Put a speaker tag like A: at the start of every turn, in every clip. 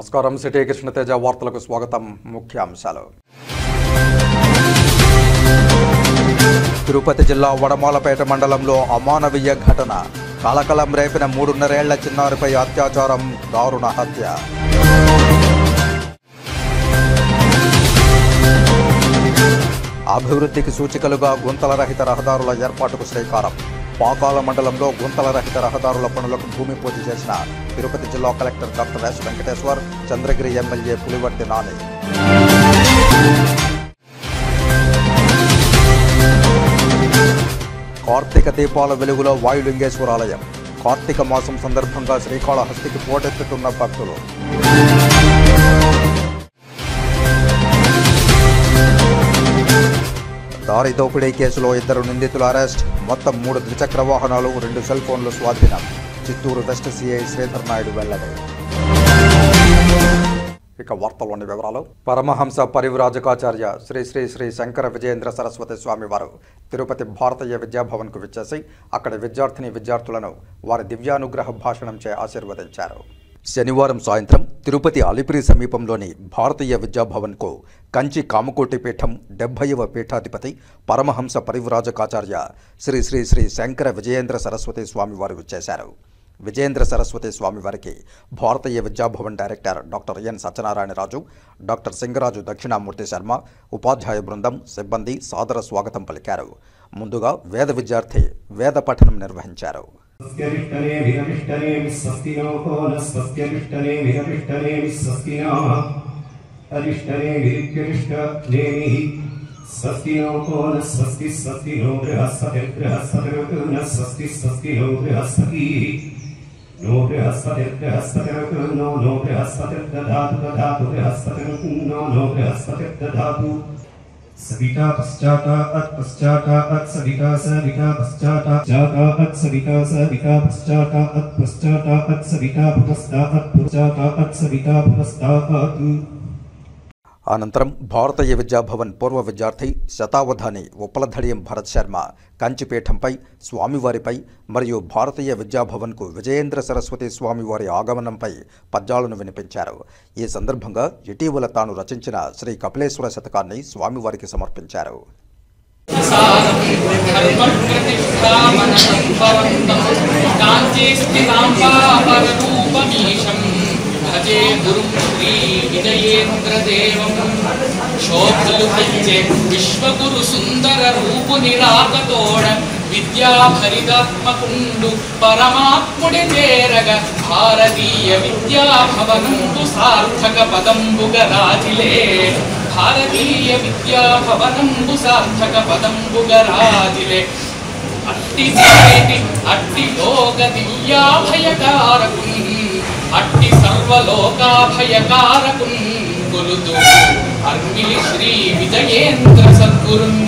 A: నమస్కారం సిటీ కృష్ణతేజ వార్తలకు స్వాగతం ముఖ్యాంశాలు తిరుపతి జిల్లా వడమాలపేట మండలంలో అమానవీయ ఘటన కలకలం రేపిన మూడున్నరేళ్ల చిన్నారిపై అత్యాచారం దారుణ హత్య అభివృద్ధికి సూచికలుగా గుంతల రహిత రహదారుల ఏర్పాటుకు శ్రీకారం పాకాల మండలంలో గుంతల రహిత రహదారుల పనులకు భూమి పూజ చేసిన తిరుపతి జిల్లా collector doctor S Venkateshwar Chandragiri MLA Pulivarthi Nani Karthika దీపాల వెలుగులో వాయులింగేశ్వర ఆలయం కార్తీక మాసం సందర్భంగా శ్రీకాళహస్తికి పోటెత్తుతున్న భక్తులు దారి దోపిడీ కేసులో ఇద్దరు నిందితులు అరెస్ట్ మొత్తం మూడు ద్విచక్ర వాహనాలు రెండు సెల్ ఫోన్లు స్వాధీనం చిత్తూరు వెస్ట్ సిఐ శ్రీధర్ నాయుడు వెల్లడి ఇక వార్తల్లోని వివరాలు పరమహంస పరివ్రాజకాచార్య శ్రీ శ్రీ శ్రీ శంకర విజయేంద్ర సరస్వతి స్వామి వారు తిరుపతి భారతీయ విద్యాభవన్కు విచ్చేసి అక్కడి విద్యార్థిని విద్యార్థులను వారి దివ్యానుగ్రహ భాషణంచే ఆశీర్వదించారు శనివారం సాయంత్రం తిరుపతి అలిపిరి సమీపంలోని భారతీయ విద్యాభవన్కు కంచి కామకోటి పీఠం డెబ్బైవ పీఠాధిపతి పరమహంస పరివ్రాజకాచార్య శ్రీ శ్రీ శ్రీ శంకర విజయేంద్ర సరస్వతి స్వామివారు విచ్చేశారు విజయేంద్ర సరస్వతి స్వామి వారికి Bharatiya Vidya Bhavan director doctor N Satyanarayana Raju doctor Singaraju Dakshinamurthy Sharma ఉపాధ్యాయ బృందం సిబ్బంది సాదర స్వాగతం పలికారు ముందుగా వేద విద్యార్థి వేద పఠనం నిర్వహించారు
B: स्वस्त्यमिष्टने विरमिष्टने स्वस्तिनोको न स्वस्त्यमिष्टने विरमिष्टने स्वस्ति नाम अरिष्टने विरित्यरिष्टनेमिः स्वस्ति नोको न स्वस्ति स्वस्ति नो बृहस्पतिर्बृहस्पतिरुक् न स्वस्ति स्वस्ति नो बृहस्पतिः नो बृहस्पतिर्बृहस्पतिरुक् नो नो बृहस्पतिर्दधातु दधातु बृहस्पतिरुक् नो नो बृहस्पतिर्दधातु सविता पश्चाता अत् पश्चाता अत् सविता सविता पश्चाता जाता अत् सविता सविता पश्चाता अत् पश्चाता अत् सविता पुरस्ता अत् पुरस्चाता अत् सविता पुरस्तात्
A: అనంతరం భారతీయ విద్యాభవన్ పూర్వ విద్యార్థి శతావధాని ఉప్పలధడియం భరత్ శర్మ కంచిపీఠంపై స్వామివారిపై మరియు భారతీయ విద్యాభవన్కు విజయేంద్ర సరస్వతి స్వామివారి ఆగమనంపై పద్యాలను వినిపించారు ఈ సందర్భంగా ఇటీవల తాను రచించిన శ్రీ కపిలేశ్వర శతకాన్ని స్వామివారికి సమర్పించారు
C: కాంచీస్థితాంబాపరూపమీశం భజే గురుం శ్రీ విజయేంద్రదేవం శోభలు పెంచే విశ్వగురు సుందర రూపు నిరాకతోడ విద్యాభరితాత్మకుండు పరమాత్ముడి చేరగ భారతీయ విద్యాభవనంబు సార్థక పదంబుగ రాజిలే భారతీయ విద్యాభవనంబు సార్థక పదంబుగ రాజిలే అట్టి చేతి అట్టి లోక దివ్యాభయకారకున్ అట్టి సర్వలోకాభయకారకున్ కొలుతూ అర్మిలి శ్రీ విజయేంద్ర సద్గురున్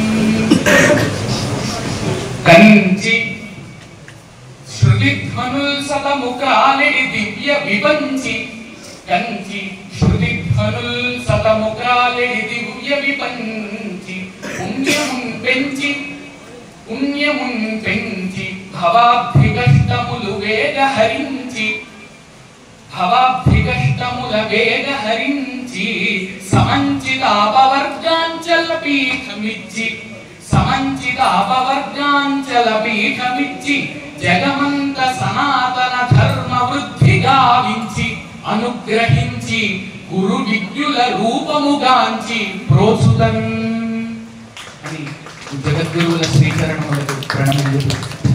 C: కంచి శృతిధ్వనుల్ సతముఖాలిడి దివ్య విపంచి కంచి శృతిధ్వనుల్ సతముఖాలిడి దివ్య విపంచి పుణ్యమున్ పెంచి పుణ్యమున్ పెంచి భవాబ్ధికష్టములు వేగ హరించి భవాబ్ధికష్టముల వేగ హరించి సమంచిత అపవర్గాంచల పీఠమిచ్చి సమంచిత అపవర్గాంచల పీఠమిచ్చి జగమంత సనాతన ధర్మ వృద్ధి గావించి అనుగ్రహించి గురు విద్యుల రూపముగాంచి ప్రోసుతం అని జగద్గురువుల శ్రీకరణములకు ప్రణమిల్లు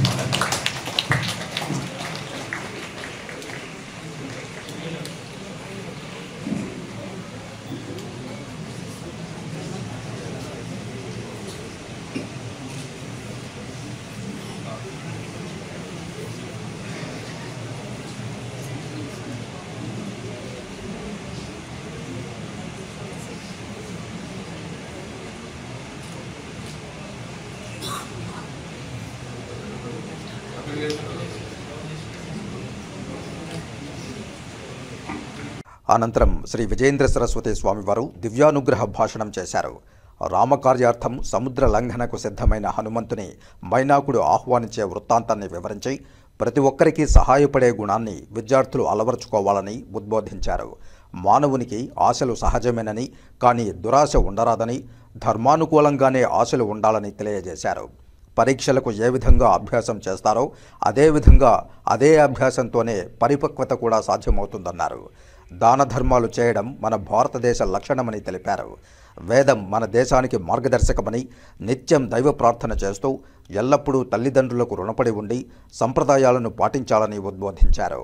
A: అనంతరం శ్రీ విజయేంద్ర సరస్వతి స్వామివారు దివ్యానుగ్రహ భాషణం చేశారు రామకార్యార్థం సముద్ర లంఘనకు సిద్ధమైన హనుమంతుని మైనాకుడు ఆహ్వానించే వృత్తాంతాన్ని వివరించి ప్రతి ఒక్కరికి సహాయపడే గుణాన్ని విద్యార్థులు అలవర్చుకోవాలని ఉద్బోధించారు మానవునికి ఆశలు సహజమేనని కానీ దురాశ ఉండరాదని ధర్మానుకూలంగానే ఆశలు ఉండాలని తెలియజేశారు పరీక్షలకు ఏ విధంగా అభ్యాసం చేస్తారో అదే విధంగా అదే అభ్యాసంతోనే పరిపక్వత కూడా సాధ్యమవుతుందన్నారు దాన ధర్మాలు చేయడం మన భారతదేశ లక్షణమని తెలిపారు వేదం మన దేశానికి మార్గదర్శకమని నిత్యం దైవ ప్రార్థన చేస్తూ ఎల్లప్పుడూ తల్లిదండ్రులకు రుణపడి ఉండి సంప్రదాయాలను పాటించాలని ఉద్బోధించారు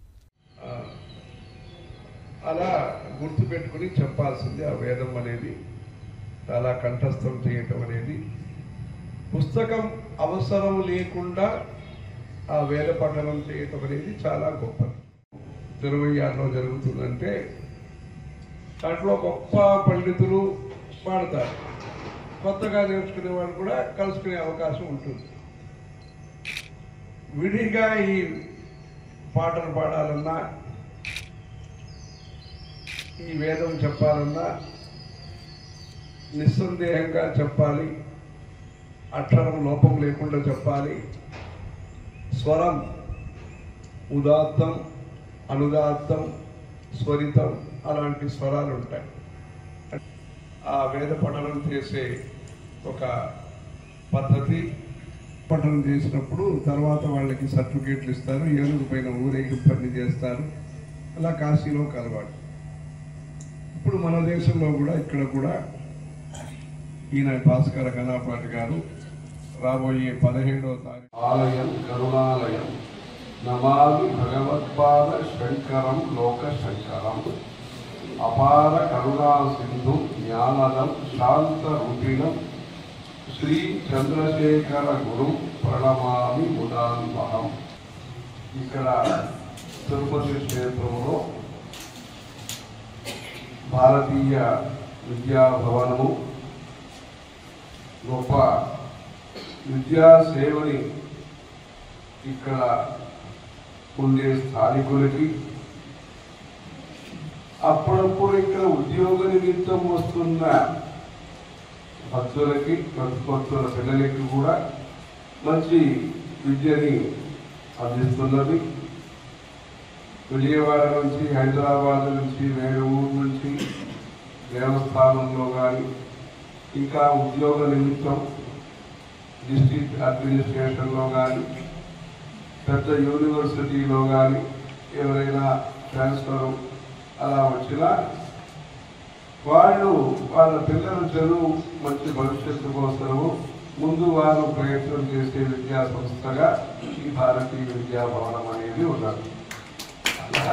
D: అలా గుర్తుపెట్టుకుని చెప్పాల్సింది ఆ వేదం అనేది చాలా కంఠస్థం చేయటం అనేది పుస్తకం అవసరం లేకుండా ఆ వేద పఠనం చేయటం అనేది చాలా గొప్పది తిరువయ్యారులో జరుగుతుందంటే దాంట్లో గొప్ప పండితులు పాడతారు కొత్తగా నేర్చుకునే వాళ్ళు కూడా కలుసుకునే అవకాశం ఉంటుంది విడిగా ఈ పాటలు పాడాలన్నా ఈ వేదం చెప్పాలన్నా నిస్సందేహంగా చెప్పాలి అక్షరం లోపం లేకుండా చెప్పాలి స్వరం ఉదాత్తం అనుదాత్తం స్వరితం అలాంటి స్వరాలు ఉంటాయి ఆ వేద పఠనం చేసే ఒక పద్ధతి పఠనం చేసినప్పుడు తర్వాత వాళ్ళకి సర్టిఫికేట్లు ఇస్తారు ఏనుగు పైన ఊరేగింపని చేస్తారు అలా కాశీలో కలవాడు ఇప్పుడు మన దేశంలో కూడా ఇక్కడ కూడా ఈయన భాస్కర కళాపాటి గారు రాబోయే పదిహేడవ తారీఖు ఆలయం కరుణాలయం నమామి భగవత్పాద శంకరం లోక శంకరం అపార కరుణా సింధు జ్ఞానదం శాంత రూపిణం శ్రీ చంద్రశేఖర గురు ప్రణమామి ముదాన్వహం ఇక్కడ తిరుపతి క్షేత్రంలో భారతీయ విద్యా భవనము గొప్ప విద్యా సేవని ఇక్కడ ఉండే స్థానికులకి అప్పుడప్పుడు ఇక్కడ ఉద్యోగ నిమిత్తం వస్తున్న భక్తులకి భక్తుల పిల్లలకి కూడా మంచి విద్యని అందిస్తున్నది విజయవాడ నుంచి హైదరాబాద్ నుంచి వేరే ఊరు నుంచి దేవస్థానంలో కానీ ఇంకా ఉద్యోగ నిమిత్తం డిస్ట్రిక్ట్ అడ్మినిస్ట్రేషన్లో కానీ పెద్ద యూనివర్సిటీలో కానీ ఎవరైనా ట్రాన్స్ఫర్ అలా వచ్చినా వాళ్ళు వాళ్ళ పిల్లల చదువు మంచి భవిష్యత్తు కోసము ముందు వారు ప్రయత్నం చేసే విద్యా సంస్థగా ఈ భారతీయ విద్యా భవనం అనేది ఉన్నది అలా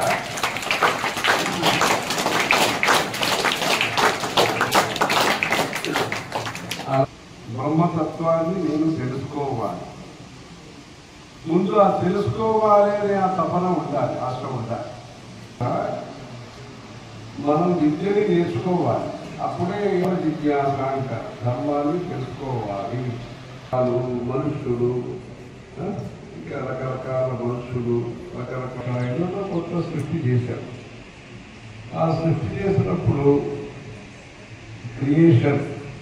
D: ఆ బ్రహ్మతత్వాన్ని నేను తెలుసుకోవాలి ముందు ఆ తెలుసుకోవాలి అనే ఆ తపన ఉండాలి ఆశ ఉండాలి మనం విద్యని నేర్చుకోవాలి అప్పుడే ఎవరి జిజ్ఞాస అంటారు ధర్మాన్ని తెలుసుకోవాలి వాళ్ళు మనుషులు ఆ, ఇంకా రకరకాల మనుషులు రకరకాల ఎన్నో కొత్త సృష్టి చేశారు ఆ సృష్టి చేసినప్పుడు క్రియేషన్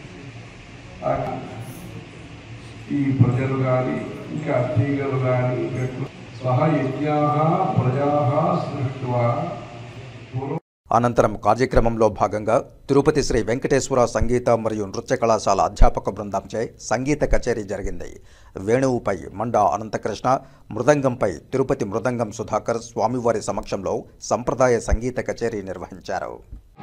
D: ఈ ప్రజలు కానీ ఇంకా తీగలు కానీ సహ యజ్ఞా ప్రజా సృష్టివా పూర్వ
A: అనంతరం కార్యక్రమంలో భాగంగా తిరుపతి శ్రీ వెంకటేశ్వర సంగీత మరియు నృత్య కళాశాల అధ్యాపక బృందంచే సంగీత కచేరీ జరిగింది వేణువుపై మండా అనంతకృష్ణ మృదంగంపై తిరుపతి మృదంగం సుధాకర్ స్వామివారి సమక్షంలో సంప్రదాయ సంగీత కచేరీ నిర్వహించారు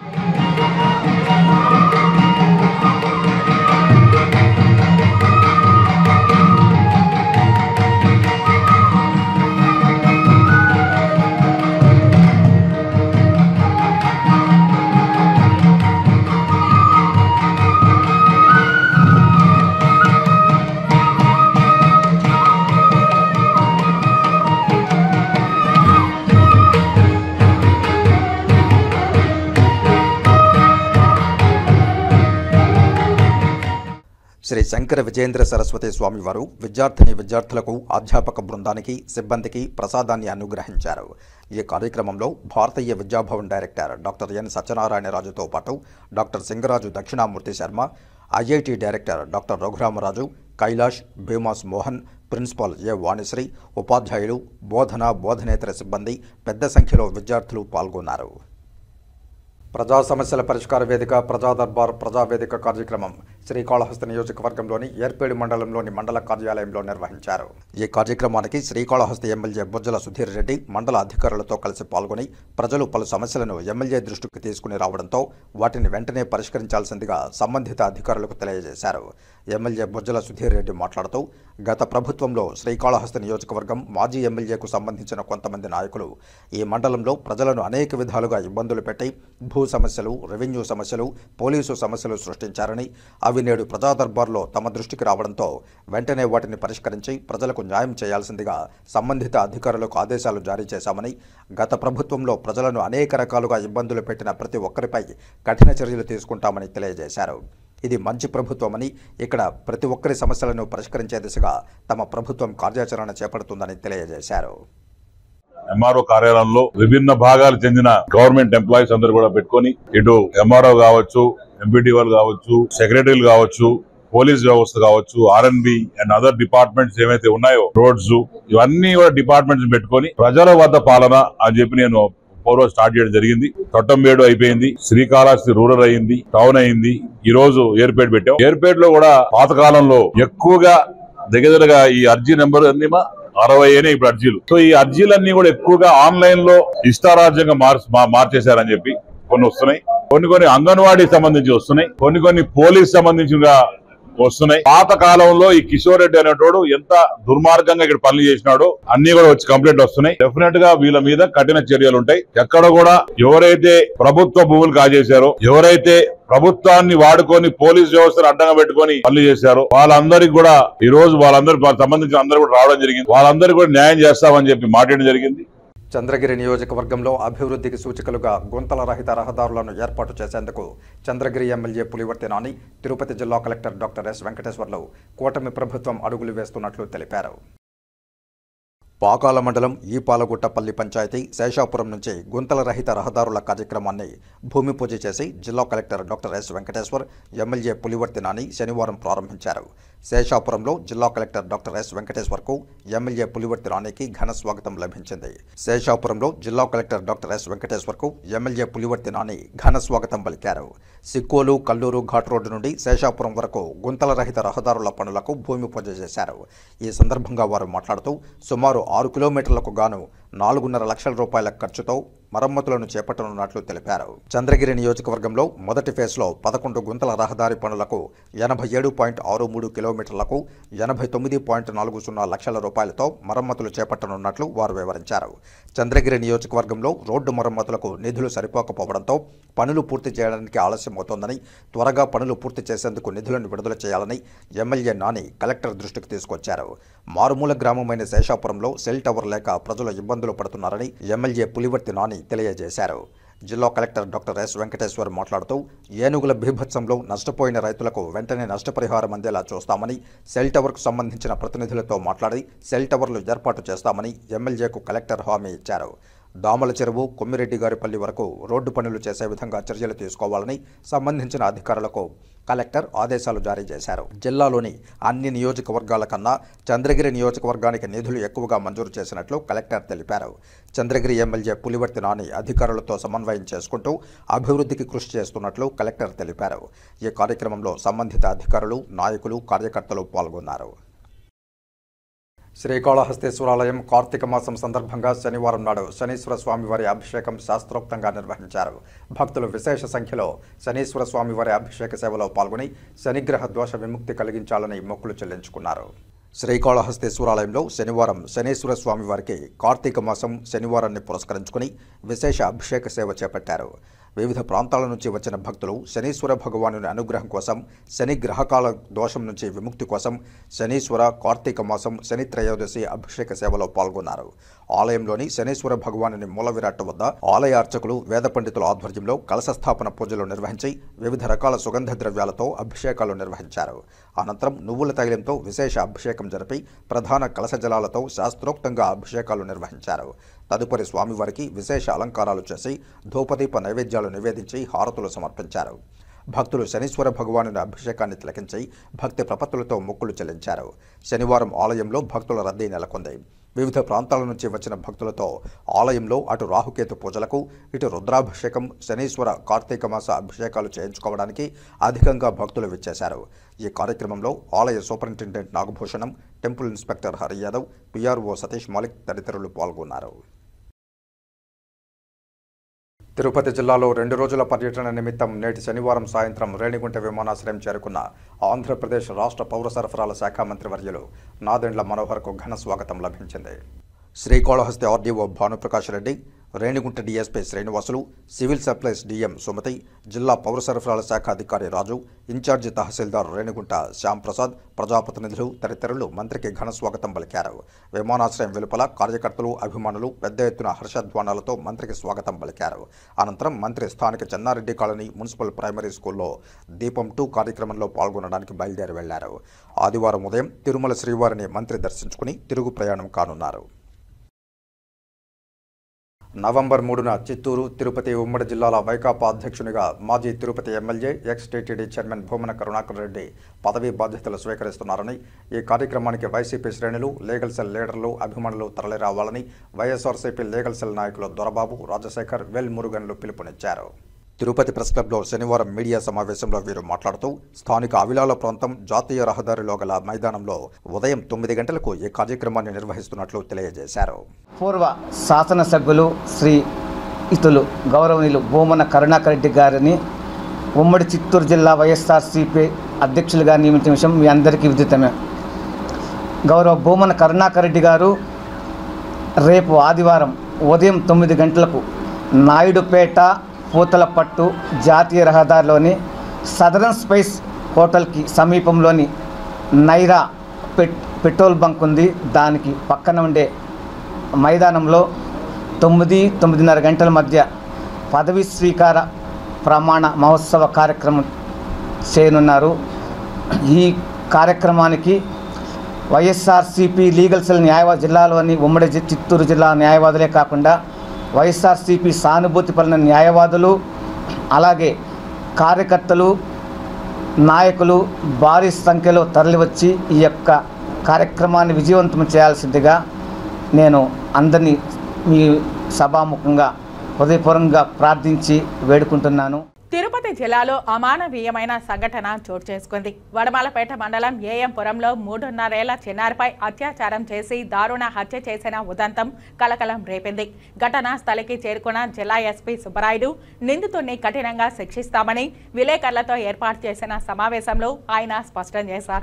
A: శ్రీ శంకర విజయేంద్ర సరస్వతి స్వామివారు విద్యార్థిని విద్యార్థులకు అధ్యాపక బృందానికి సిబ్బందికి ప్రసాదాన్ని అనుగ్రహించారు ఈ కార్యక్రమంలో Bharatiya Vidya Bhavan director doctor N సత్యనారాయణరాజుతో పాటు doctor Singaraju Dakshinamurthy Sharma IIT director doctor Raghurama Raju Kailash భీమాస్ మోహన్ ప్రిన్సిపాల్ ఏ వాణిశ్రీ ఉపాధ్యాయులు బోధన బోధనేతర సిబ్బంది పెద్ద సంఖ్యలో విద్యార్థులు పాల్గొన్నారు ప్రజా సమస్యల పరిష్కార వేదిక ప్రజా దర్బార్ ప్రజా వేదిక కార్యక్రమం శ్రీకాళహస్తి నియోజకవర్గంలోని ఏర్పేడు మండలంలోని మండల కార్యాలయంలో నిర్వహించారు ఈ కార్యక్రమానికి శ్రీకాళహస్తి ఎమ్మెల్యే బొజ్జల సుధీర్ రెడ్డి మండల అధికారులతో కలిసి పాల్గొని ప్రజలు పలు సమస్యలను ఎమ్మెల్యే దృష్టికి తీసుకుని రావడంతో వాటిని వెంటనే పరిష్కరించాల్సిందిగా సంబంధిత అధికారులకు తెలియజేశారు ఎమ్మెల్యే బొజ్జల సుధీర్ రెడ్డి మాట్లాడుతూ గత ప్రభుత్వంలో శ్రీకాళహస్తి నియోజకవర్గం మాజీ ఎమ్మెల్యేకు సంబంధించిన కొంతమంది నాయకులు ఈ మండలంలో ప్రజలను అనేక విధాలుగా ఇబ్బందులు పెట్టి భూ సమస్యలు రెవెన్యూ సమస్యలు పోలీసు సమస్యలు సృష్టించారని అవి నేడు ప్రజా దర్బార్లో తమ దృష్టికి రావడంతో వెంటనే వాటిని పరిష్కరించి ప్రజలకు న్యాయం చేయాల్సిందిగా సంబంధిత అధికారులకు ఆదేశాలు జారీ చేశామని గత ప్రభుత్వంలో ప్రజలను అనేక రకాలుగా ఇబ్బందులు పెట్టిన ప్రతి ఒక్కరిపై కఠిన చర్యలు తీసుకుంటామని తెలియజేశారు ఇది మంచి ప్రభుత్వమని ఇక్కడ ప్రతి ఒక్కరి సమస్యలను పరిష్కరించే దిశగా తమ ప్రభుత్వం కార్యాచరణ చేపడుతుందని తెలియజేశారు
E: ఎంఆర్ఓ కార్యాలయంలో విభిన్న భాగాలు చెందిన గవర్నమెంట్ ఎంప్లాయీస్ అందరూ కూడా పెట్టుకొని ఇటు ఎంఆర్ఓ కావచ్చు ఎంపీటీఓలు కావచ్చు సెక్రటరీలు కావచ్చు పోలీస్ వ్యవస్థ కావచ్చు ఆర్ఎన్బి అండ్ అదర్ డిపార్ట్మెంట్స్ ఏవైతే ఉన్నాయో రోడ్స్ ఇవన్నీ కూడా డిపార్ట్మెంట్స్ పెట్టుకొని ప్రజల వద్ద పాలన అని చెప్పి నేను పౌరవ స్టార్ట్ చేయడం జరిగింది తొట్టంబేడు అయిపోయింది శ్రీకాళహస్తి రూరల్ అయింది టౌన్ అయింది ఈ రోజు ఏర్పేట పెట్టాం ఏర్పేటలో కూడా పాతకాలంలో ఎక్కువగా దగ్గరగా ఈ అర్జీ నెంబర్ అన్నీమా అరవై అయినా ఇప్పుడు అర్జీలు సో ఈ అర్జీలన్నీ కూడా ఎక్కువగా ఆన్లైన్ లో ఇష్టారాజ్యంగా మార్చి మా- మార్చేశారని చెప్పి కొన్ని వస్తున్నాయి కొన్ని కొన్ని అంగన్వాడీ సంబంధించి వస్తున్నాయి కొన్ని కొన్ని పోలీస్ సంబంధించిగా వస్తున్నాయి పాత కాలంలో ఈ కిషోర్ రెడ్డి అనేటోడు ఎంత దుర్మార్గంగా ఇక్కడ పనులు చేసినాడో అన్ని కూడా వచ్చి కంప్లైంట్ వస్తున్నాయి డెఫినెట్ గా వీళ్ళ మీద కఠిన చర్యలు ఉంటాయి ఎక్కడ కూడా ఎవరైతే ప్రభుత్వ భూములు కాజేశారో ఎవరైతే ప్రభుత్వాన్ని వాడుకొని పోలీస్ వ్యవస్థను అడ్డంగా పెట్టుకొని పనులు చేశారో వాళ్ళందరికీ కూడా ఈ రోజు వాళ్ళందరూ వాళ్ళకి సంబంధించిన అందరూ కూడా రావడం జరిగింది వాళ్ళందరికీ కూడా న్యాయం చేస్తామని చెప్పి మాట్లాడడం జరిగింది
A: చంద్రగిరి నియోజకవర్గంలో అభివృద్ధికి సూచికలుగా గుంతల రహిత రహదారులను ఏర్పాటు చేసేందుకు చంద్రగిరి ఎమ్మెల్యే పులివర్తి నాని తిరుపతి జిల్లా కలెక్టర్ డాక్టర్ ఎస్ వెంకటేశ్వర్లు కూటమి ప్రభుత్వం అడుగులు వేస్తున్నట్లు తెలిపారు పాకాల మండలం ఈపాలగుట్టపల్లి పంచాయతీ శేషాపురం నుంచి గుంతల రహిత రహదారుల కార్యక్రమాన్ని భూమి పూజ చేసి జిల్లా collector doctor S Venkateshwar MLA Pulivarthi Nani శనివారం ప్రారంభించారు శేషాపురంలో జిల్లా కలెక్టర్ డాక్టర్ ఎస్ వెంకటేశ్వర్కు ఎమ్మెల్యే పులివర్తి రాణికి ఘన స్వాగతం లభించింది శేషాపురంలో జిల్లా కలెక్టర్ డాక్టర్ ఎస్ వెంకటేశ్వర్కు ఎమ్మెల్యే పులివర్తి నాని ఘన స్వాగతం పలికారు సిక్కోలు కల్లూరు ఘాట్ రోడ్డు నుండి శేషాపురం వరకు గుంతల రహిత రహదారుల పనులకు భూమి పూజ చేశారు ఈ సందర్భంగా వారు మాట్లాడుతూ సుమారు ఆరు కిలోమీటర్లకు గాను నాలుగున్నర లక్షల రూపాయల ఖర్చుతో మరమ్మతులను చేపట్టనున్నట్లు తెలిపారు చంద్రగిరి నియోజకవర్గంలో మొదటి ఫేజ్లో పదకొండు గుంతల రహదారి పనులకు ఎనభై ఏడు పాయింట్ ఆరు మూడు కిలోమీటర్లకు ఎనభై తొమ్మిది పాయింట్ నాలుగు సున్నా లక్షల రూపాయలతో మరమ్మతులు చేపట్టనున్నట్లు వారు వివరించారు చంద్రగిరి నియోజకవర్గంలో రోడ్డు మరమ్మతులకు నిధులు సరిపోకపోవడంతో పనులు పూర్తి చేయడానికి ఆలస్యమవుతోందని త్వరగా పనులు పూర్తి చేసేందుకు నిధులను విడుదల చేయాలని ఎమ్మెల్యే నాని కలెక్టర్ దృష్టికి తీసుకొచ్చారు మారుమూల గ్రామమైన శేషాపురంలో సెల్ టవర్ లేక ప్రజలు ఇబ్బందులు పడుతున్నారని ఎమ్మెల్యే పులివర్తి నాని తెలియజేశారు జిల్లా కలెక్టర్ డాక్టర్ ఎస్ వెంకటేశ్వర్ మాట్లాడుతూ ఏనుగుల బీభత్సంలో నష్టపోయిన రైతులకు వెంటనే నష్టపరిహారం అందేలా చూస్తామని సెల్ టవర్కు సంబంధించిన ప్రతినిధులతో మాట్లాడి సెల్ టవర్లు ఏర్పాటు చేస్తామని ఎమ్మెల్యేకు కలెక్టర్ హామీ ఇచ్చారు దామల చెరువు కొమ్మిరెడ్డి గారిపల్లి వరకు రోడ్డు పనులు చేసే విధంగా చర్యలు తీసుకోవాలని సంబంధించిన అధికారులకు కలెక్టర్ ఆదేశాలు జారీ చేశారు జిల్లాలోని అన్ని నియోజకవర్గాల కన్నా చంద్రగిరి నియోజకవర్గానికి నిధులు ఎక్కువగా మంజూరు చేసినట్లు కలెక్టర్ తెలిపారు చంద్రగిరి ఎమ్మెల్యే పులివర్తి నాని అధికారులతో సమన్వయం చేసుకుంటూ అభివృద్ధికి కృషి చేస్తున్నట్లు కలెక్టర్ తెలిపారు ఈ కార్యక్రమంలో సంబంధిత అధికారులు నాయకులు కార్యకర్తలు పాల్గొన్నారు శ్రీకాళహస్తేశ్వరాలయం కార్తీక మాసం సందర్భంగా శనివారం నాడు శనీశ్వర స్వామివారి అభిషేకం శాస్త్రోక్తంగా నిర్వహించారు భక్తులు విశేష సంఖ్యలో శనీశ్వర స్వామివారి అభిషేక సేవలో పాల్గొని శనిగ్రహ దోష విముక్తి కలిగించాలని మొక్కులు చెల్లించుకున్నారు శ్రీకాళహస్తేశ్వరాలయంలో శనివారం శనీశ్వర స్వామివారికి కార్తీక మాసం శనివారాన్ని పురస్కరించుకుని విశేష అభిషేక సేవ చేపట్టారు వివిధ ప్రాంతాల నుంచి వచ్చిన భక్తులు శనీశ్వర భగవానుని అనుగ్రహం కోసం శని గ్రహకాల దోషం నుంచి విముక్తి కోసం శనీశ్వర కార్తీక మాసం శని త్రయోదశి అభిషేక సేవలో పాల్గొన్నారు ఆలయంలోని శనీశ్వర భగవానుని మూల విరాట్ వద్ద ఆలయ అర్చకులు వేద పండితుల ఆధ్వర్యంలో కలశ స్థాపన పూజలు నిర్వహించి వివిధ రకాల సుగంధ ద్రవ్యాలతో అభిషేకాలు నిర్వహించారు అనంతరం నువ్వుల తైలంతో విశేష అభిషేకం జరిపి ప్రధాన కలశ జలాలతో శాస్త్రోక్తంగా అభిషేకాలు నిర్వహించారు తదుపరి స్వామివారికి విశేష అలంకారాలు చేసి ధూపదీప నైవేద్యాలు నివేదించి హారతులు సమర్పించారు భక్తులు శనీశ్వర భగవానుని అభిషేకాన్ని తిలకించి భక్తి ప్రపత్తులతో మొక్కులు చెల్లించారు శనివారం ఆలయంలో భక్తుల రద్దీ నెలకొంది వివిధ ప్రాంతాల నుంచి వచ్చిన భక్తులతో ఆలయంలో అటు రాహుకేతు పూజలకు ఇటు రుద్రాభిషేకం శనీశ్వర కార్తీక మాస అభిషేకాలు చేయించుకోవడానికి అధికంగా భక్తులు విచ్చేశారు ఈ కార్యక్రమంలో ఆలయ superintendent Nagabhushanam temple inspector Hari Yadav PRO Satish Malik తదితరులు పాల్గొన్నారు తిరుపతి జిల్లాలో రెండు రోజుల పర్యటన నిమిత్తం నేటి శనివారం సాయంత్రం రేణిగుంట విమానాశ్రయం చేరుకున్న ఆంధ్రప్రదేశ్ రాష్ట్ర పౌర సరఫరాల శాఖ మంత్రి వర్యులు నాదెండ్ల మనోహర్కు ఘన స్వాగతం లభించింది Srikalahasti RDO Bhanuprakash Reddy Renigunta DSP Srinivasulu civil supplies DM Sumathi జిల్లా పౌర సరఫరాల శాఖ అధికారి రాజు ఇన్ఛార్జి తహసీల్దార్ రేణిగుంట శ్యాంప్రసాద్ ప్రజాప్రతినిధులు తదితరులు మంత్రికి ఘన స్వాగతం పలికారు విమానాశ్రయం వెలుపల కార్యకర్తలు అభిమానులు పెద్ద ఎత్తున హర్షధ్వానాలతో మంత్రికి స్వాగతం పలికారు అనంతరం మంత్రి స్థానిక చెన్నారెడ్డి కాలనీ మున్సిపల్ ప్రైమరీ స్కూల్లో దీపం టూ కార్యక్రమంలో పాల్గొనడానికి బయలుదేరి వెళ్లారు ఆదివారం ఉదయం తిరుమల శ్రీవారిని మంత్రి దర్శించుకుని తిరుగు ప్రయాణం కానున్నారు నవంబర్ మూడున చిత్తూరు తిరుపతి ఉమ్మడి జిల్లాల వైకాపా అధ్యక్షునిగా మాజీ Tirupati MLA ex TTD chairman Bhumana Karunakar Reddy పదవీ బాధ్యతలు స్వీకరిస్తున్నారని ఈ కార్యక్రమానికి వైసీపీ శ్రేణులు లీగల్ సెల్ లీడర్లు అభిమానులు తరలిరావాలని వైఎస్ఆర్సీపీ లీగల్ సెల్ నాయకులు దొరబాబు రాజశేఖర్ వెల్ మురుగన్లు పిలుపునిచ్చారు తిరుపతి ప్రెస్ క్లబ్లో శనివారం మీడియా సమావేశంలో వీరు మాట్లాడుతూ స్థానిక అవిలాల ప్రాంతం జాతీయ రహదారిలో గల మైదానంలో ఉదయం తొమ్మిది గంటలకు ఈ కార్యక్రమాన్ని నిర్వహిస్తున్నట్లు తెలియజేశారు
F: పూర్వ శాసనసభ్యులు శ్రీ ఇతులు గౌరవనీయులు భూమన కరుణాకర్ రెడ్డి గారిని ఉమ్మడి చిత్తూరు జిల్లా వైఎస్ఆర్సీపీ అధ్యక్షులుగా నియమించిన విషయం మీ అందరికీ విదితమే గౌరవ భూమన కరుణాకర్ రెడ్డి గారు రేపు ఆదివారం ఉదయం తొమ్మిది గంటలకు నాయుడుపేట పూతలపట్టు జాతీయ రహదారిలోని సదరన్ స్పైస్ హోటల్కి సమీపంలోని నైరా పెట్ పెట్రోల్ బంక్ ఉంది దానికి పక్కన ఉండే మైదానంలో తొమ్మిది తొమ్మిదిన్నర గంటల మధ్య పదవి స్వీకార ప్రమాణ మహోత్సవ కార్యక్రమం చేయనున్నారు ఈ కార్యక్రమానికి వైఎస్ఆర్సీపీ లీగల్ సెల్ న్యాయవాద జిల్లాలోని ఉమ్మడి జి- చిత్తూరు జిల్లా న్యాయవాదులే కాకుండా వైఎస్ఆర్సీపీ సానుభూతి పలిన న్యాయవాదులు అలాగే కార్యకర్తలు నాయకులు భారీ సంఖ్యలో తరలివచ్చి ఈ యొక్క కార్యక్రమాన్ని విజయవంతం చేయాల్సిందిగా నేను అందరినీ మీ సభాముఖంగా హృదయపూర్వకంగా ప్రార్థించి వేడుకుంటున్నాను
G: తిరుపతి జిల్లాలో అమానవీయమైన సంఘటన చోటు చేసుకుంది వడమాలపేట మండలం ఏఎంపురంలో మూడున్నరేళ్ల చిన్నారిపై అత్యాచారం చేసి దారుణ హత్య చేసిన ఉదంతం కలకలం రేపింది ఘటనా స్థలికి చేరుకున్న జిల్లా ఎస్పీ సుబ్బరాయుడు నిందితుడిని కఠినంగా శిక్షిస్తామని విలేకరులతో ఏర్పాటు చేసిన సమావేశంలో ఆయన స్పష్టం చేశారు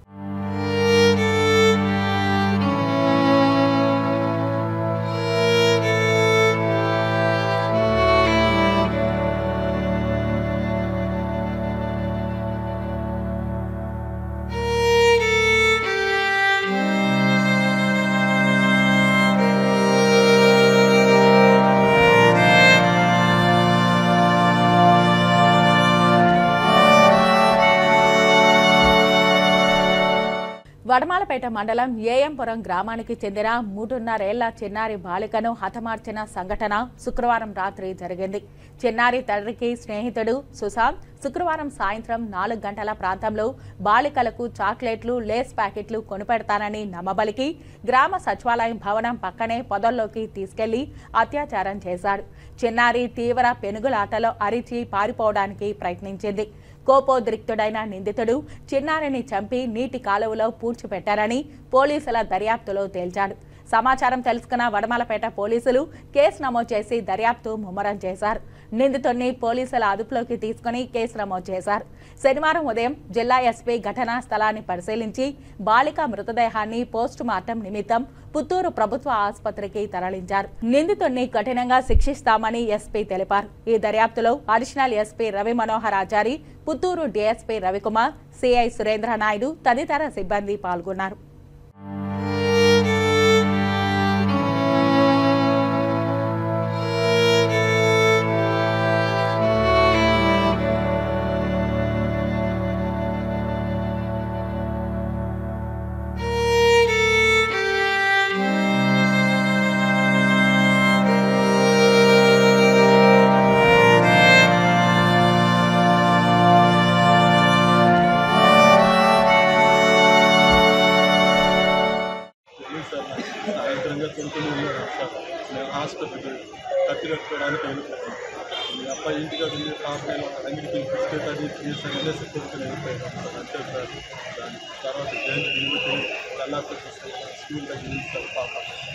G: వడమాలపేట మండలం ఏఎంపురం గ్రామానికి చెందిన మూడున్నరేళ్ల చిన్నారి బాలికను హతమార్చిన సంఘటన శుక్రవారం రాత్రి జరిగింది చిన్నారి తండ్రికి స్నేహితుడు సుశాంత్ శుక్రవారం సాయంత్రం నాలుగు గంటల ప్రాంతంలో బాలికలకు చాక్లెట్లు లేస్ ప్యాకెట్లు కొనిపెడతానని నమ్మబలికి గ్రామ సచివాలయం భవనం పక్కనే పొదల్లోకి తీసుకెళ్లి అత్యాచారం చేశాడు చిన్నారి తీవ్ర పెనుగులాటలో అరిచి పారిపోవడానికి ప్రయత్నించింది కోపోద్రిక్తుడైన నిందితుడు చిన్నారిని చంపి నీటి కాలువలో పూడ్చిపెట్టారని పోలీసుల దర్యాప్తులో తేల్చాడు సమాచారం తెలుసుకున్న వడమలపేట పోలీసులు కేసు నమోదు చేసి దర్యాప్తు ముమ్మరం చేశారు నిందితుడిని పోలీసుల అదుపులోకి తీసుకుని కేసు నమోదు చేశారు శనివారం ఉదయం జిల్లా ఎస్పీ ఘటనా స్థలాన్ని పరిశీలించి బాలిక మృతదేహాన్ని పోస్టు మార్టం నిమిత్తం పుత్తూరు ప్రభుత్వ ఆసుపత్రికి తరలించారు నిందితుడిని కఠినంగా శిక్షిస్తామని ఎస్పీ తెలిపారు ఈ దర్యాప్తులో additional SP Ravi Manohar Achari Puttur DSP Ravikumar CI Surendra Naidu తదితర సిబ్బంది పాల్గొన్నారు
H: బిస్కెట్ అది తీసి అనేసి కొనుక్కొని వెళ్ళిపోయాను సార్ అంతే సార్ దాని తర్వాత జైలు నిలుపుకొని కళ్ళతో తీసుకెళ్ళి స్కూల్ దగ్గర నిలుస్తారు పాప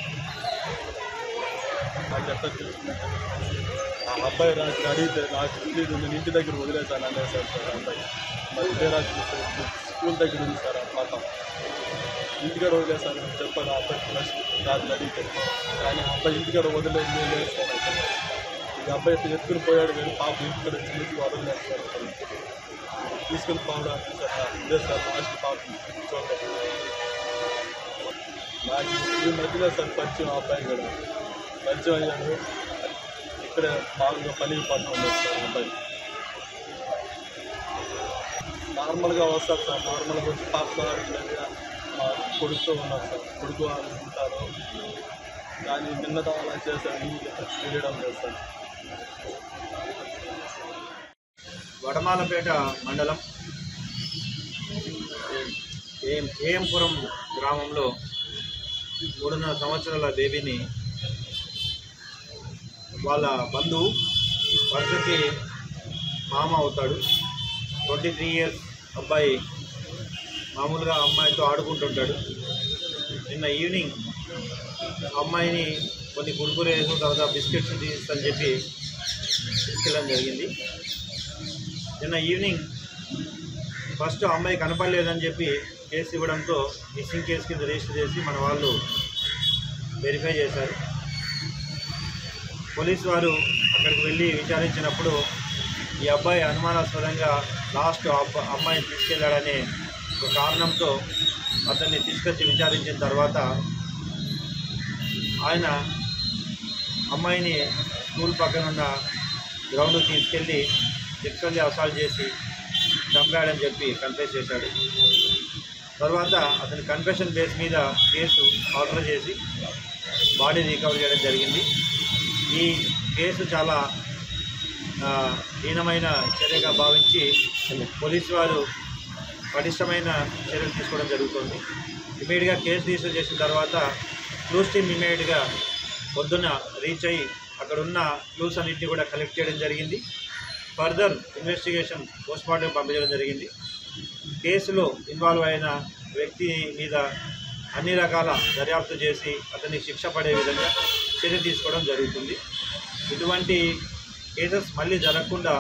H: నాకు ఎట్లా తెలుసుకుంటే ఆ అబ్బాయి రాత్రి అడిగితే నాకు తెలియదు నేను ఇంటి దగ్గర వదిలేసాను అనేసారు సార్ ఆ అబ్బాయి మరి ఇదే రాత్రి చూస్తే స్కూల్ దగ్గర ఉంది సార్ ఆ పాప ఇంటికాడ వదిలేసాను అని చెప్పాను ఆ అబ్బాయి ప్లస్ రాత్రి అడిగితే కానీ ఆ అబ్బాయి ఇంటికాడ వదిలేదు లేదు సార్ అసలు. ఈ అబ్బాయి ఇట్లా ఎత్తుకుని పోయాడు కానీ పాప ఇంటికాడ చిన్న వదలలేదు సార్ అసలు. తీసుకుని పోవడానికి సార్ ఇదే సార్ లాస్ట్ పాప చూడలేదు నాకు ఈ మధ్యలో సార్ పరిచయం ఆ అబ్బాయి కూడా పరిచయం అయ్యాడు ఇక్కడ మామూలుగా పనికి పట్టడం లేదు సార్ ఆ అబ్బాయి నార్మల్గా వస్తారు సార్ నార్మల్గా వచ్చి పాపతో ఆడుతున్నది మా కొడుకుతో ఉన్నారు సార్ కొడుకు ఆడుకుంటారు కానీ నిన్నతో అలా చేశారు ఈ తెలియడం లేదు సార్
I: వడమాలపేట మండలం ఏం ఏఎంపురం గ్రామంలో మూడున్నర సంవత్సరాల బేబీని వాళ్ళ బంధువు వరుసకి మామ అవుతాడు ట్వంటీ త్రీ ఇయర్స్ అబ్బాయి మామూలుగా అమ్మాయితో ఆడుకుంటుంటాడు నిన్న ఈవినింగ్ అమ్మాయిని కొన్ని కురుకురేసు తర్వాత బిస్కెట్స్ తీస్తని చెప్పి తీసుకెళ్ళడం జరిగింది నిన్న ఈవినింగ్ ఫస్ట్ ఆ అమ్మాయి కనపడలేదని చెప్పి కేసు ఇవ్వడంతో మిస్సింగ్ కేసు కింద రిజిస్టర్ చేసి మన వాళ్ళు వెరిఫై చేశారు పోలీసు వారు అక్కడికి వెళ్ళి విచారించినప్పుడు ఈ అబ్బాయి అనుమానాస్పదంగా లాస్ట్ అబ్బ అమ్మాయిని తీసుకెళ్లాడనే ఒక కారణంతో అతన్ని తీసుకొచ్చి విచారించిన తర్వాత ఆయన అమ్మాయిని స్కూల్ పక్కన ఉన్న గ్రౌండ్కి తీసుకెళ్ళి సెక్షువల్లీ అసాల్ట్ చేసి చంపాడని చెప్పి కన్ఫెస్ చేశాడు తర్వాత అతని కన్ఫెషన్ బేస్ మీద కేసు ఆర్డర్ చేసి బాడీ రికవర్ చేయడం జరిగింది ఈ కేసు చాలా ఆ, హీనమైన చర్యగా భావించి పోలీసు వారు పటిష్టమైన చర్యలు తీసుకోవడం జరుగుతుంది ఇమీడియట్గా కేసు రిజిస్టర్ చేసిన తర్వాత క్లూస్ టీమ్ ఇమీడియట్గా పొద్దున్న రీచ్ అయ్యి అక్కడ ఉన్న క్లూస్ అన్నింటినీ కూడా కలెక్ట్ చేయడం జరిగింది ఫర్దర్ ఇన్వెస్టిగేషన్ పోస్ట్మార్టం పంపించడం జరిగింది కేసులో ఇన్వాల్వ్ అయిన వ్యక్తి మీద అన్ని రకాల దర్యాప్తు చేసి అతనికి శిక్ష పడే విధంగా చర్య తీసుకోవడం జరుగుతుంది ఇటువంటి కేసెస్ మళ్ళీ జరగకుండా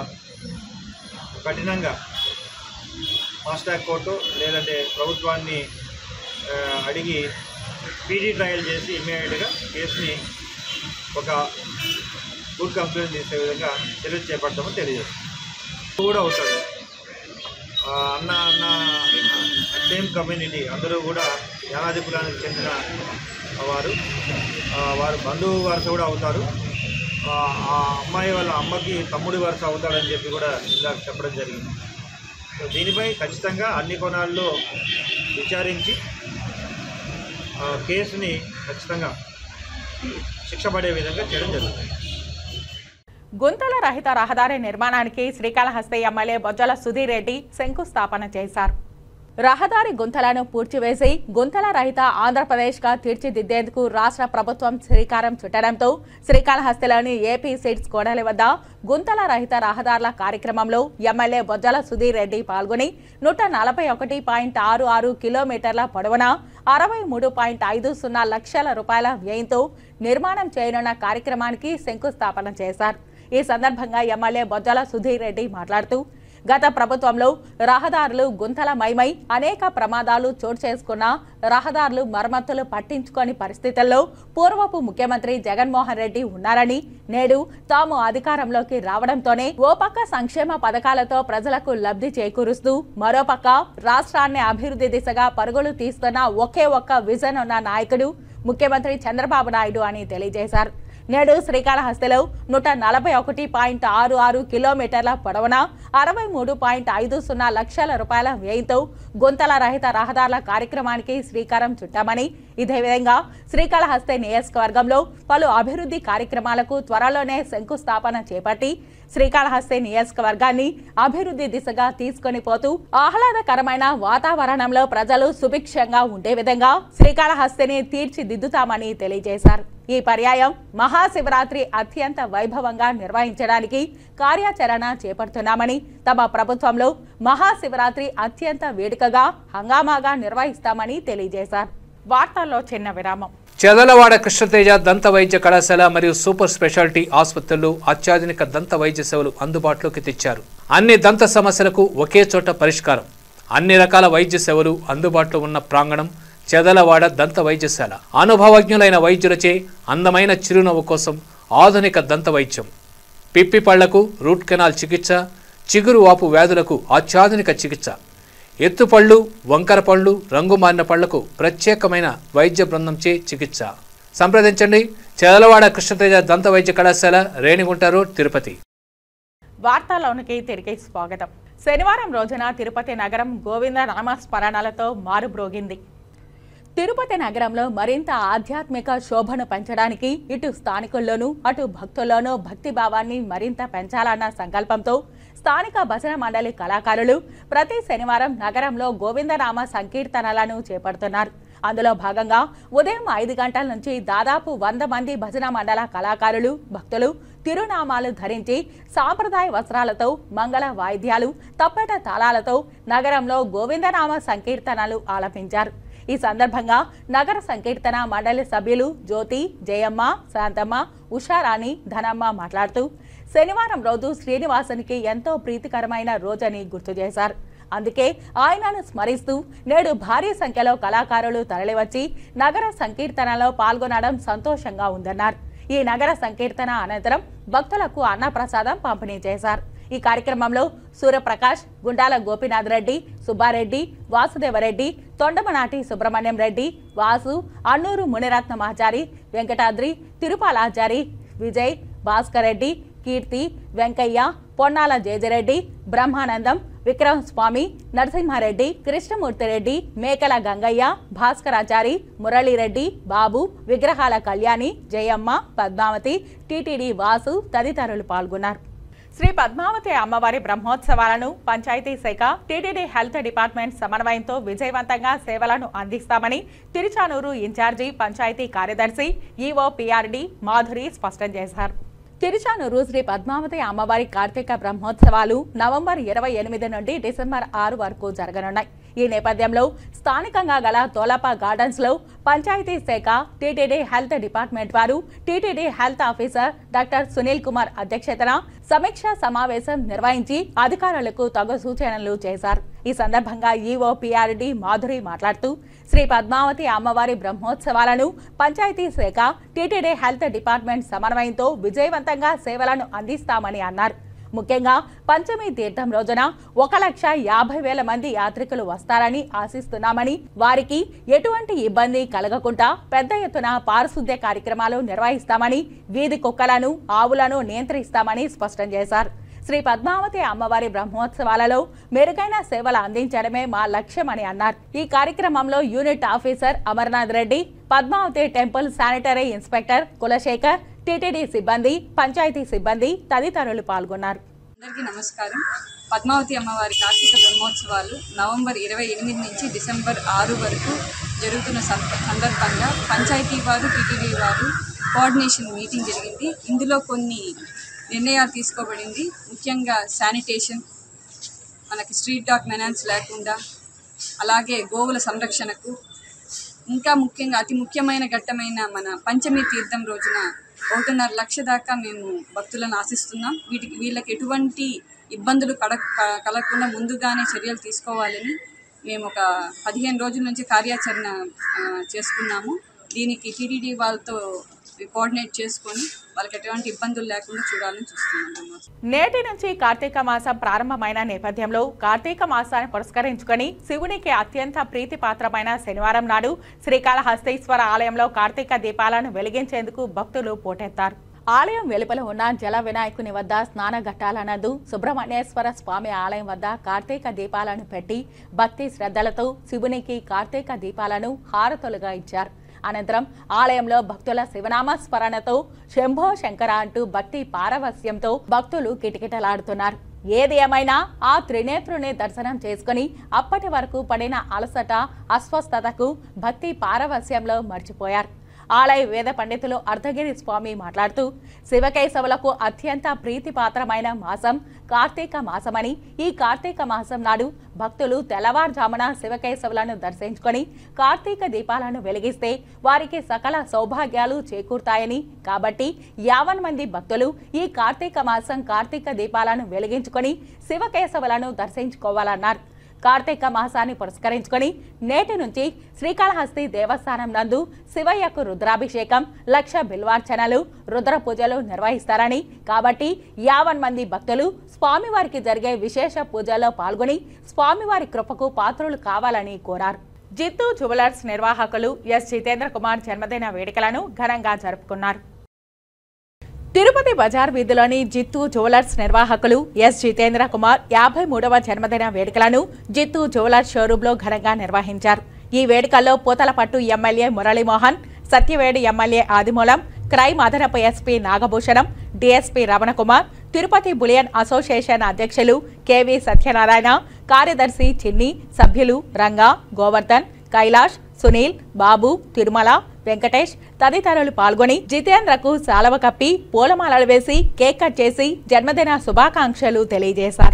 I: కఠినంగా ఫాస్ట్ ట్రాక్ కోర్టు లేదంటే ప్రభుత్వాన్ని ఆ, అడిగి పీడీ ట్రయల్ చేసి ఇమీడియట్గా కేసుని ఒక గుడ్ కంప్లైంట్ తీసే విధంగా చర్యలు చేపడతామని తెలియజేస్తాం కూడా అవుతాడు ఆ, అన్న అన్న సేమ్ కమ్యూనిటీ అందరూ కూడా యానాది కులానికి చెందిన వారు ఆ, వారు బంధువు వరుస కూడా అవుతారు ఆ ఆ అమ్మాయి వాళ్ళ అమ్మకి తమ్ముడి వరుస అవుతాడని చెప్పి కూడా ఇందాక చెప్పడం జరిగింది సో దీనిపై ఖచ్చితంగా అన్ని కోణాల్లో విచారించి ఆ, కేసుని ఖచ్చితంగా శిక్ష పడే విధంగా చేయడం జరుగుతుంది
G: గుంతల రహిత రహదారి నిర్మాణానికి శ్రీకాళహస్తి ఎమ్మెల్యే బొజ్జల సుధీర్ రెడ్డి శంకుస్థాపన చేశారు రహదారి గుంతలను పూడ్చివేసి గుంతల రహిత ఆంధ్రప్రదేశ్గా తీర్చిదిద్దేందుకు రాష్ట్ర ప్రభుత్వం శ్రీకారం చుట్టడంతో శ్రీకాళహస్తిలోని ఏపీ సీట్స్ కోడలి వద్ద గుంతల రహిత రహదారుల కార్యక్రమంలో ఎమ్మెల్యే బొజ్జల సుధీర్ రెడ్డి పాల్గొని నూట నలభై ఒకటి పాయింట్ ఆరు ఆరు కిలోమీటర్ల పొడవున అరవై మూడు పాయింట్ ఐదు సున్నా లక్షల రూపాయల వ్యయంతో నిర్మాణం చేయనున్న కార్యక్రమానికి శంకుస్థాపన చేశారు ఈ సందర్భంగా ఎమ్మెల్యే బొజ్జల సుధీర్ రెడ్డి మాట్లాడుతూ గత ప్రభుత్వంలో రహదారులు గుంతల మైమై అనేక ప్రమాదాలు చోటు చేసుకున్న రహదారులు మరమ్మతులు పట్టించుకోని పరిస్థితుల్లో పూర్వపు ముఖ్యమంత్రి జగన్మోహన్ రెడ్డి ఉన్నారని నేడు తాము అధికారంలోకి రావడంతోనే ఓ పక్క సంక్షేమ పథకాలతో ప్రజలకు లబ్ధి చేకూరుస్తూ మరోపక్క రాష్ట్రాన్ని అభివృద్ధి దిశగా పరుగులు తీస్తున్న ఒకే ఒక్క విజన్ ఉన్న నాయకుడు ముఖ్యమంత్రి చంద్రబాబు నాయుడు అని తెలియజేశారు నేడు శ్రీకాళహస్తిలో నూట నలభై ఒకటి పాయింట్ ఆరు ఆరు కిలోమీటర్ల పొడవున అరవై మూడు పాయింట్ ఐదు సున్నా లక్షల రూపాయల వ్యయంతో గుంతల రహిత రహదారుల కార్యక్రమానికి శ్రీకారం చుట్టామని ఇదే విధంగా శ్రీకాళహస్తి నియోజకవర్గంలో పలు అభివృద్ధి కార్యక్రమాలకు త్వరలోనే శంకుస్థాపన చేపట్టి శ్రీకాళహస్తి నియోజకవర్గాన్ని అభివృద్ధి దిశగా తీసుకొని పోతూ ఆహ్లాదకరమైన వాతావరణంలో ప్రజలు సుభిక్షంగా ఉండే విధంగా శ్రీకాళహస్తిని తీర్చిదిద్దుతామని తెలియజేశారు ఈ పర్యాయం మహాశివరాత్రి అత్యంత వైభవంగా నిర్వహించడానికి కార్యాచరణ చేపడుతున్నామని తమ ప్రభుత్వంలో మహాశివరాత్రి అత్యంత వేడుకగా హంగామాగా నిర్వహిస్తామని తెలియజేశారు వార్తల్లో చిన్న విరామం
J: చెదలవాడ కృష్ణతేజ దంత వైద్య కళాశాల మరియు సూపర్ స్పెషాలిటీ ఆసుపత్రులు అత్యాధునిక దంత వైద్య సేవలు అందుబాటులోకి తెచ్చారు అన్ని దంత సమస్యలకు ఒకే చోట పరిష్కారం అన్ని రకాల వైద్య సేవలు అందుబాటులో ఉన్న ప్రాంగణం చెదలవాడ దంత వైద్యశాల అనుభవజ్ఞులైన వైద్యులచే అందమైన చిరునవ్వు కోసం ఆధునిక దంత వైద్యం పిప్పి పళ్లకు రూట్ కెనాల్ చికిత్స చిగురు వాపు వ్యాధులకు అత్యాధునిక చికిత్స ఎత్తుపళ్ళు వంకర పళ్ళు రంగు మారిన పళ్లకు ప్రత్యేకమైన వైద్య బృందంచే చికిత్స సంప్రదించండి చెదలవాడ కృష్ణతేజ దంత వైద్య కళాశాల రేణిగుంట రోడ్ తిరుపతి
G: వార్తలోనికి తిరిగి స్వాగతం శనివారం రోజున తిరుపతి నగరం గోవింద నామస్మరణలతో మారుబ్రోగింది తిరుపతి నగరంలో మరింత ఆధ్యాత్మిక శోభను పెంచడానికి ఇటు స్థానికుల్లోనూ అటు భక్తుల్లోనూ భక్తి భావాన్ని మరింత పెంచాలన్న సంకల్పంతో స్థానిక భజన మండలి కళాకారులు ప్రతి శనివారం నగరంలో గోవిందనామ సంకీర్తనలను చేపడుతున్నారు అందులో భాగంగా ఉదయం ఐదు గంటల నుంచి దాదాపు వంద మంది భజన మండల కళాకారులు భక్తులు తిరునామాలు ధరించి సాంప్రదాయ వస్త్రాలతో మంగళ వాయిద్యాలు తప్పెట తాళాలతో నగరంలో గోవిందనామ సంకీర్తనలు ఆలపించారు ఈ సందర్భంగా నగర సంకీర్తన మండలి సభ్యులు జ్యోతి జయమ్మ శాంతమ్మ ఉషారాణి ధనమ్మ మాట్లాడుతూ శనివారం రోజు శ్రీనివాసునికి ఎంతో ప్రీతికరమైన రోజని గుర్తు చేశారు అందుకే ఆయనను స్మరిస్తూ నేడు భారీ సంఖ్యలో కళాకారులు తరలివచ్చి నగర సంకీర్తనలో పాల్గొనడం సంతోషంగా ఉందన్నారు ఈ నగర సంకీర్తన అనంతరం భక్తులకు అన్నప్రసాదం పంపిణీ చేశారు ఈ కార్యక్రమంలో సూర్యప్రకాష్ గుండాల గోపీనాథ్ రెడ్డి సుబ్బారెడ్డి వాసుదేవరెడ్డి తొండమనాటి సుబ్రహ్మణ్యం రెడ్డి వాసు అన్నూరు మునిరత్నమాచారి వెంకటాద్రి తిరుపాలాచారి విజయ్ భాస్కర్ రెడ్డి కీర్తి వెంకయ్య పొన్నాల జేజరెడ్డి బ్రహ్మానందం విక్రమ్ స్వామి నరసింహారెడ్డి కృష్ణమూర్తిరెడ్డి మేకల గంగయ్య భాస్కరాచారి మురళీరెడ్డి బాబు విగ్రహాల కళ్యాణి జయమ్మ పద్మావతి టీటీడీ వాసు తదితరులు పాల్గొన్నారు శ్రీ పద్మావతి అమ్మవారి బ్రహ్మోత్సవాలను పంచాయతీ శాఖ టీటీడీ హెల్త్ డిపార్ట్మెంట్ సమన్వయంతో విజయవంతంగా సేవలను అందిస్తామని తిరుచానూరు ఇన్ఛార్జి పంచాయతీ కార్యదర్శి ఈఓ పిఆర్డి మాధురి స్పష్టం చేశారు తిరుచానూరు శ్రీ పద్మావతి అమ్మవారి కార్తీక బ్రహ్మోత్సవాలు నవంబర్ ఇరవై ఎనిమిది నుండి డిసెంబర్ ఆరు వరకు జరగనున్నాయి ఈ నేపథ్యంలో స్థానికంగా గల తోలప గార్డెన్స్ లో పంచాయతీ శాఖ టీటీడీ హెల్త్ డిపార్ట్మెంట్ వారు TTD health officer doctor Sunil Kumar అధ్యక్షతన సమీక్షా సమావేశం నిర్వహించి అధికారులకు తగు సూచనలు చేశారు ఈ సందర్భంగా ఈఓ పిఆర్డి మాధురి మాట్లాడుతూ శ్రీ పద్మావతి అమ్మవారి బ్రహ్మోత్సవాలను పంచాయతీ శాఖ టీటీడీ హెల్త్ డిపార్ట్మెంట్ సమన్వయంతో విజయవంతంగా సేవలను అందిస్తామని అన్నారు ముఖ్యంగా పంచమి తీర్థం రోజున ఒక లక్ష యాభై వేల మంది యాత్రికులు వస్తారని ఆశిస్తున్నామని వారికి ఎటువంటి ఇబ్బంది కలగకుండా పెద్ద ఎత్తున పారిశుద్ధ్య కార్యక్రమాలు నిర్వహిస్తామని వీధి కుక్కలను ఆవులను నియంత్రిస్తామని స్పష్టం చేశారు శ్రీ పద్మావతి అమ్మవారి బ్రహ్మోత్సవాలలో మెరుగైన సేవలు అందించడమే మా లక్ష్యమని అన్నారు ఈ కార్యక్రమంలో unit officer Amarnath Reddy Padmavathi temple sanitary inspector Kulasekhar TTD సిబ్బంది పంచాయతీ సిబ్బంది తదితరులు పాల్గొన్నారు
K: అందరికీ నమస్కారం పద్మావతి అమ్మవారి కార్తీక బ్రహ్మోత్సవాలు నవంబర్ ఇరవై ఎనిమిది నుంచి డిసెంబర్ ఆరు వరకు జరుగుతున్న సంద- సందర్భంగా పంచాయతీ వారు టీటీడీ వారు కోఆర్డినేషన్ మీటింగ్ జరిగింది ఇందులో కొన్ని నిర్ణయాలు తీసుకోబడింది ముఖ్యంగా శానిటేషన్ మనకి స్ట్రీట్ డాగ్ మెనాన్స్ లేకుండా అలాగే గోవుల సంరక్షణకు ఇంకా ముఖ్యంగా అతి ముఖ్యమైన ఘట్టమైన మన పంచమి తీర్థం రోజున ఒకటిన్నర లక్ష దాకా మేము భక్తులను ఆశిస్తున్నాం వీటికి వీళ్ళకి ఎటువంటి ఇబ్బందులు కడ క- కలగకుండా ముందుగానే చర్యలు తీసుకోవాలని మేము ఒక పదిహేను రోజుల నుంచి కార్యాచరణ ఆ, చేసుకున్నాము దీనికి టీటీడీ వాళ్ళతో కోఆర్డినేట్ చేసుకొని వాళ్ళకి ఎటువంటి ఇబ్బందులు లేకుండా చూడాలని చూస్తున్నాము
G: నేటి నుంచి కార్తీక మాసం ప్రారంభమైన నేపథ్యంలో కార్తీక మాసాన్ని పురస్కరించుకొని శివునికి అత్యంత ప్రీతిపాత్రమైన శనివారం నాడు శ్రీకాళహస్తీశ్వర ఆలయంలో కార్తీక దీపాలను వెలిగించేందుకు భక్తులు పోటెత్తారు ఆలయం వెలుపల ఉన్న జల వినాయకుని వద్ద స్నాన ఘట్టాలనందు సుబ్రహ్మణ్యేశ్వర స్వామి ఆలయం వద్ద కార్తీక దీపాలను పెట్టి భక్తి శ్రద్ధలతో శివునికి కార్తీక దీపాలను హారతులుగా ఇచ్చారు అనంతరం ఆలయంలో భక్తుల శివనామ స్మరణతో శంభో శంకర అంటూ భక్తి పారవస్యంతో భక్తులు కిటకిటలాడుతున్నారు ఏది ఏమైనా ఆ త్రినేత్రుని దర్శనం చేసుకుని అప్పటి వరకు పడిన అలసట అస్వస్థతకు భక్తి పారవస్యంలో మర్చిపోయారు ఆలయ వేద పండితులు అర్ధగిరి స్వామి మాట్లాడుతూ శివకేశవులకు అత్యంత ప్రీతిపాత్రమైన మాసం కార్తీక మాసమని ఈ కార్తీక మాసం నాడు భక్తులు తెల్లవారుజామున శివకేశవులను దర్శించుకొని కార్తీక దీపాలను వెలిగిస్తే వారికి సకల సౌభాగ్యాలు చేకూరుతాయని కాబట్టి యావన్ మంది భక్తులు ఈ కార్తీక మాసం కార్తీక దీపాలను వెలిగించుకొని శివకేశవులను దర్శించుకోవాలన్నారు కార్తీక మాసాన్ని పురస్కరించుకొని నేటి నుంచి శ్రీకాళహస్తి దేవస్థానం నందు శివయ్యకు రుద్రాభిషేకం లక్ష బిల్వార్చనలు రుద్ర పూజలు నిర్వహిస్తారని కాబట్టి యావన్ మంది భక్తులు స్వామివారికి జరిగే విశేష పూజల్లో పాల్గొని స్వామివారి కృపకు పాత్రులు కావాలని కోరారు జిత్తు జువెలర్స్ నిర్వాహకులు ఎస్ జితేంద్ర కుమార్ జన్మదిన వేడుకలను ఘనంగా జరుపుకున్నారు తిరుపతి బజార్ వీధిలోని జిత్తు జ్యువెలర్స్ నిర్వాహకులు ఎస్ జితేంద్ర కుమార్ యాభై మూడవ జన్మదిన వేడుకలను జిత్తు జ్యువెలర్స్ షోరూంలో ఘనంగా నిర్వహించారు ఈ వేడుకల్లో Puthalapattu MLA Muralimohan Satyavedu MLA Adimulam crime అదనపు SP Nagabhushanam DSP Ramanakumar Tirupati bullion association అధ్యక్షులు కెవి సత్యనారాయణ కార్యదర్శి చిన్ని సభ్యులు రంగా గోవర్ధన్ కైలాష్ సునీల్ బాబు తిరుమల వెంకటేష్ తదితరులు పాల్గొని జితేంద్రకు సాలవ కప్పి పూలమాలలు వేసి కేక్ కట్ చేసి జన్మదిన శుభాకాంక్షలు తెలియజేశారు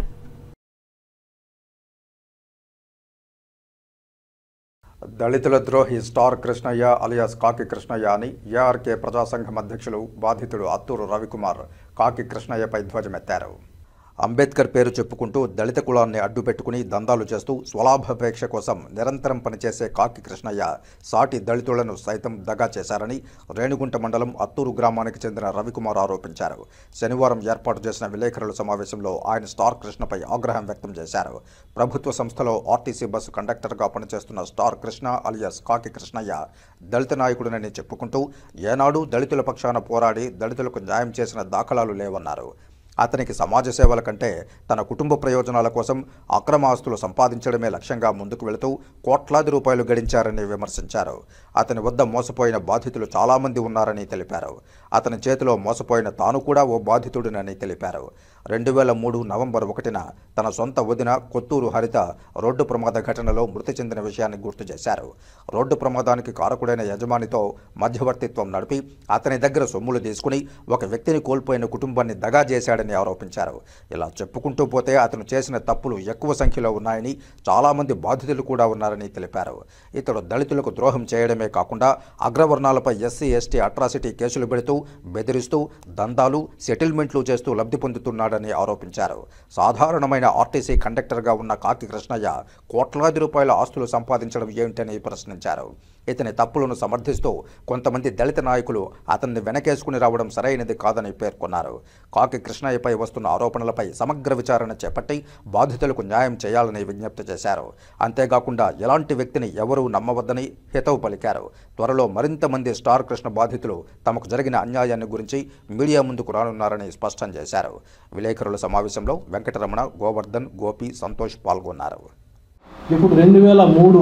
A: దళితుల ద్రోహి స్టార్ కృష్ణయ్య అలియాస్ కాకి కృష్ణయ్య అని ఏఆర్కే ప్రజాసంఘం అధ్యక్షులు బాధితుడు అత్తూరు రవికుమార్ కాకి కృష్ణయ్యపై ధ్వజమెత్తారు అంబేద్కర్ పేరు చెప్పుకుంటూ దళిత కులాన్ని అడ్డుపెట్టుకుని దందాలు చేస్తూ స్వలాభాపేక్ష కోసం నిరంతరం పనిచేసే కాకి కృష్ణయ్య సాటి దళితులను సైతం దగా చేశారని రేణుగుంట మండలం అత్తూరు గ్రామానికి చెందిన రవికుమార్ ఆరోపించారు శనివారం ఏర్పాటు చేసిన విలేకరుల సమావేశంలో ఆయన స్టార్ కృష్ణపై ఆగ్రహం వ్యక్తం చేశారు ప్రభుత్వ సంస్థలో ఆర్టీసీ బస్సు కండక్టర్గా పనిచేస్తున్న స్టార్ కృష్ణ అలియాస్ కాకి కృష్ణయ్య దళిత నాయకుడినని చెప్పుకుంటూ ఏనాడు దళితుల పక్షాన పోరాడి దళితులకు న్యాయం చేసిన దాఖలాలు లేవన్నారు అతనికి సమాజ సేవల కంటే తన కుటుంబ ప్రయోజనాల కోసం అక్రమ ఆస్తులు సంపాదించడమే లక్ష్యంగా ముందుకు వెళుతూ కోట్లాది రూపాయలు గడించారని విమర్శించారు అతని వద్ద మోసపోయిన బాధితులు చాలామంది ఉన్నారని తెలిపారు అతని చేతిలో మోసపోయిన తాను కూడా ఓ బాధితుడినని తెలిపారు రెండు వేల మూడు నవంబర్ ఒకటిన తన సొంత వదిన కొత్తూరు హరిత రోడ్డు ప్రమాద ఘటనలో మృతి చెందిన విషయాన్ని గుర్తు చేశారు రోడ్డు ప్రమాదానికి కారకుడైన యజమానితో మధ్యవర్తిత్వం నడిపి అతని దగ్గర సొమ్ములు తీసుకుని ఒక వ్యక్తిని కోల్పోయిన కుటుంబాన్ని దగా చేశాడని ఆరోపించారు ఇలా చెప్పుకుంటూ పోతే అతను చేసిన తప్పులు ఎక్కువ సంఖ్యలో ఉన్నాయని చాలామంది బాధితులు కూడా ఉన్నారని తెలిపారు ఇతడు దళితులకు ద్రోహం చేయడమే కాకుండా అగ్రవర్ణాలపై ఎస్సీ ఎస్టీ అట్రాసిటీ కేసులు పెడుతూ బెదిరిస్తూ దందాలు సెటిల్మెంట్లు చేస్తూ లబ్ధి పొందుతున్నాడని ఆరోపించారు సాధారణమైన ఆర్టీసీ కండక్టర్గా ఉన్న కాకి కృష్ణయ్య కోట్లాది రూపాయల ఆస్తులు సంపాదించడం ఏమిటని ప్రశ్నించారు ఇతని తప్పులను సమర్థిస్తూ కొంతమంది దళిత నాయకులు అతన్ని వెనకేసుకుని రావడం సరైనది కాదని పేర్కొన్నారు కాకి కృష్ణయ్యపై వస్తున్న ఆరోపణలపై సమగ్ర విచారణ చేపట్టి బాధితులకు న్యాయం చేయాలని విజ్ఞప్తి చేశారు అంతేకాకుండా ఎలాంటి వ్యక్తిని ఎవరూ నమ్మవద్దని హితవు పలికారు త్వరలో మరింత మంది స్టార్ కృష్ణ బాధితులు తమకు జరిగిన అన్యాయాన్ని గురించి మీడియా ముందుకు రానున్నారని స్పష్టం చేశారు విలేకరుల సమావేశంలో వెంకటరమణ గోవర్ధన్ గోపి సంతోష్ పాల్గొన్నారు
L: ఇప్పుడు రెండు వేల మూడు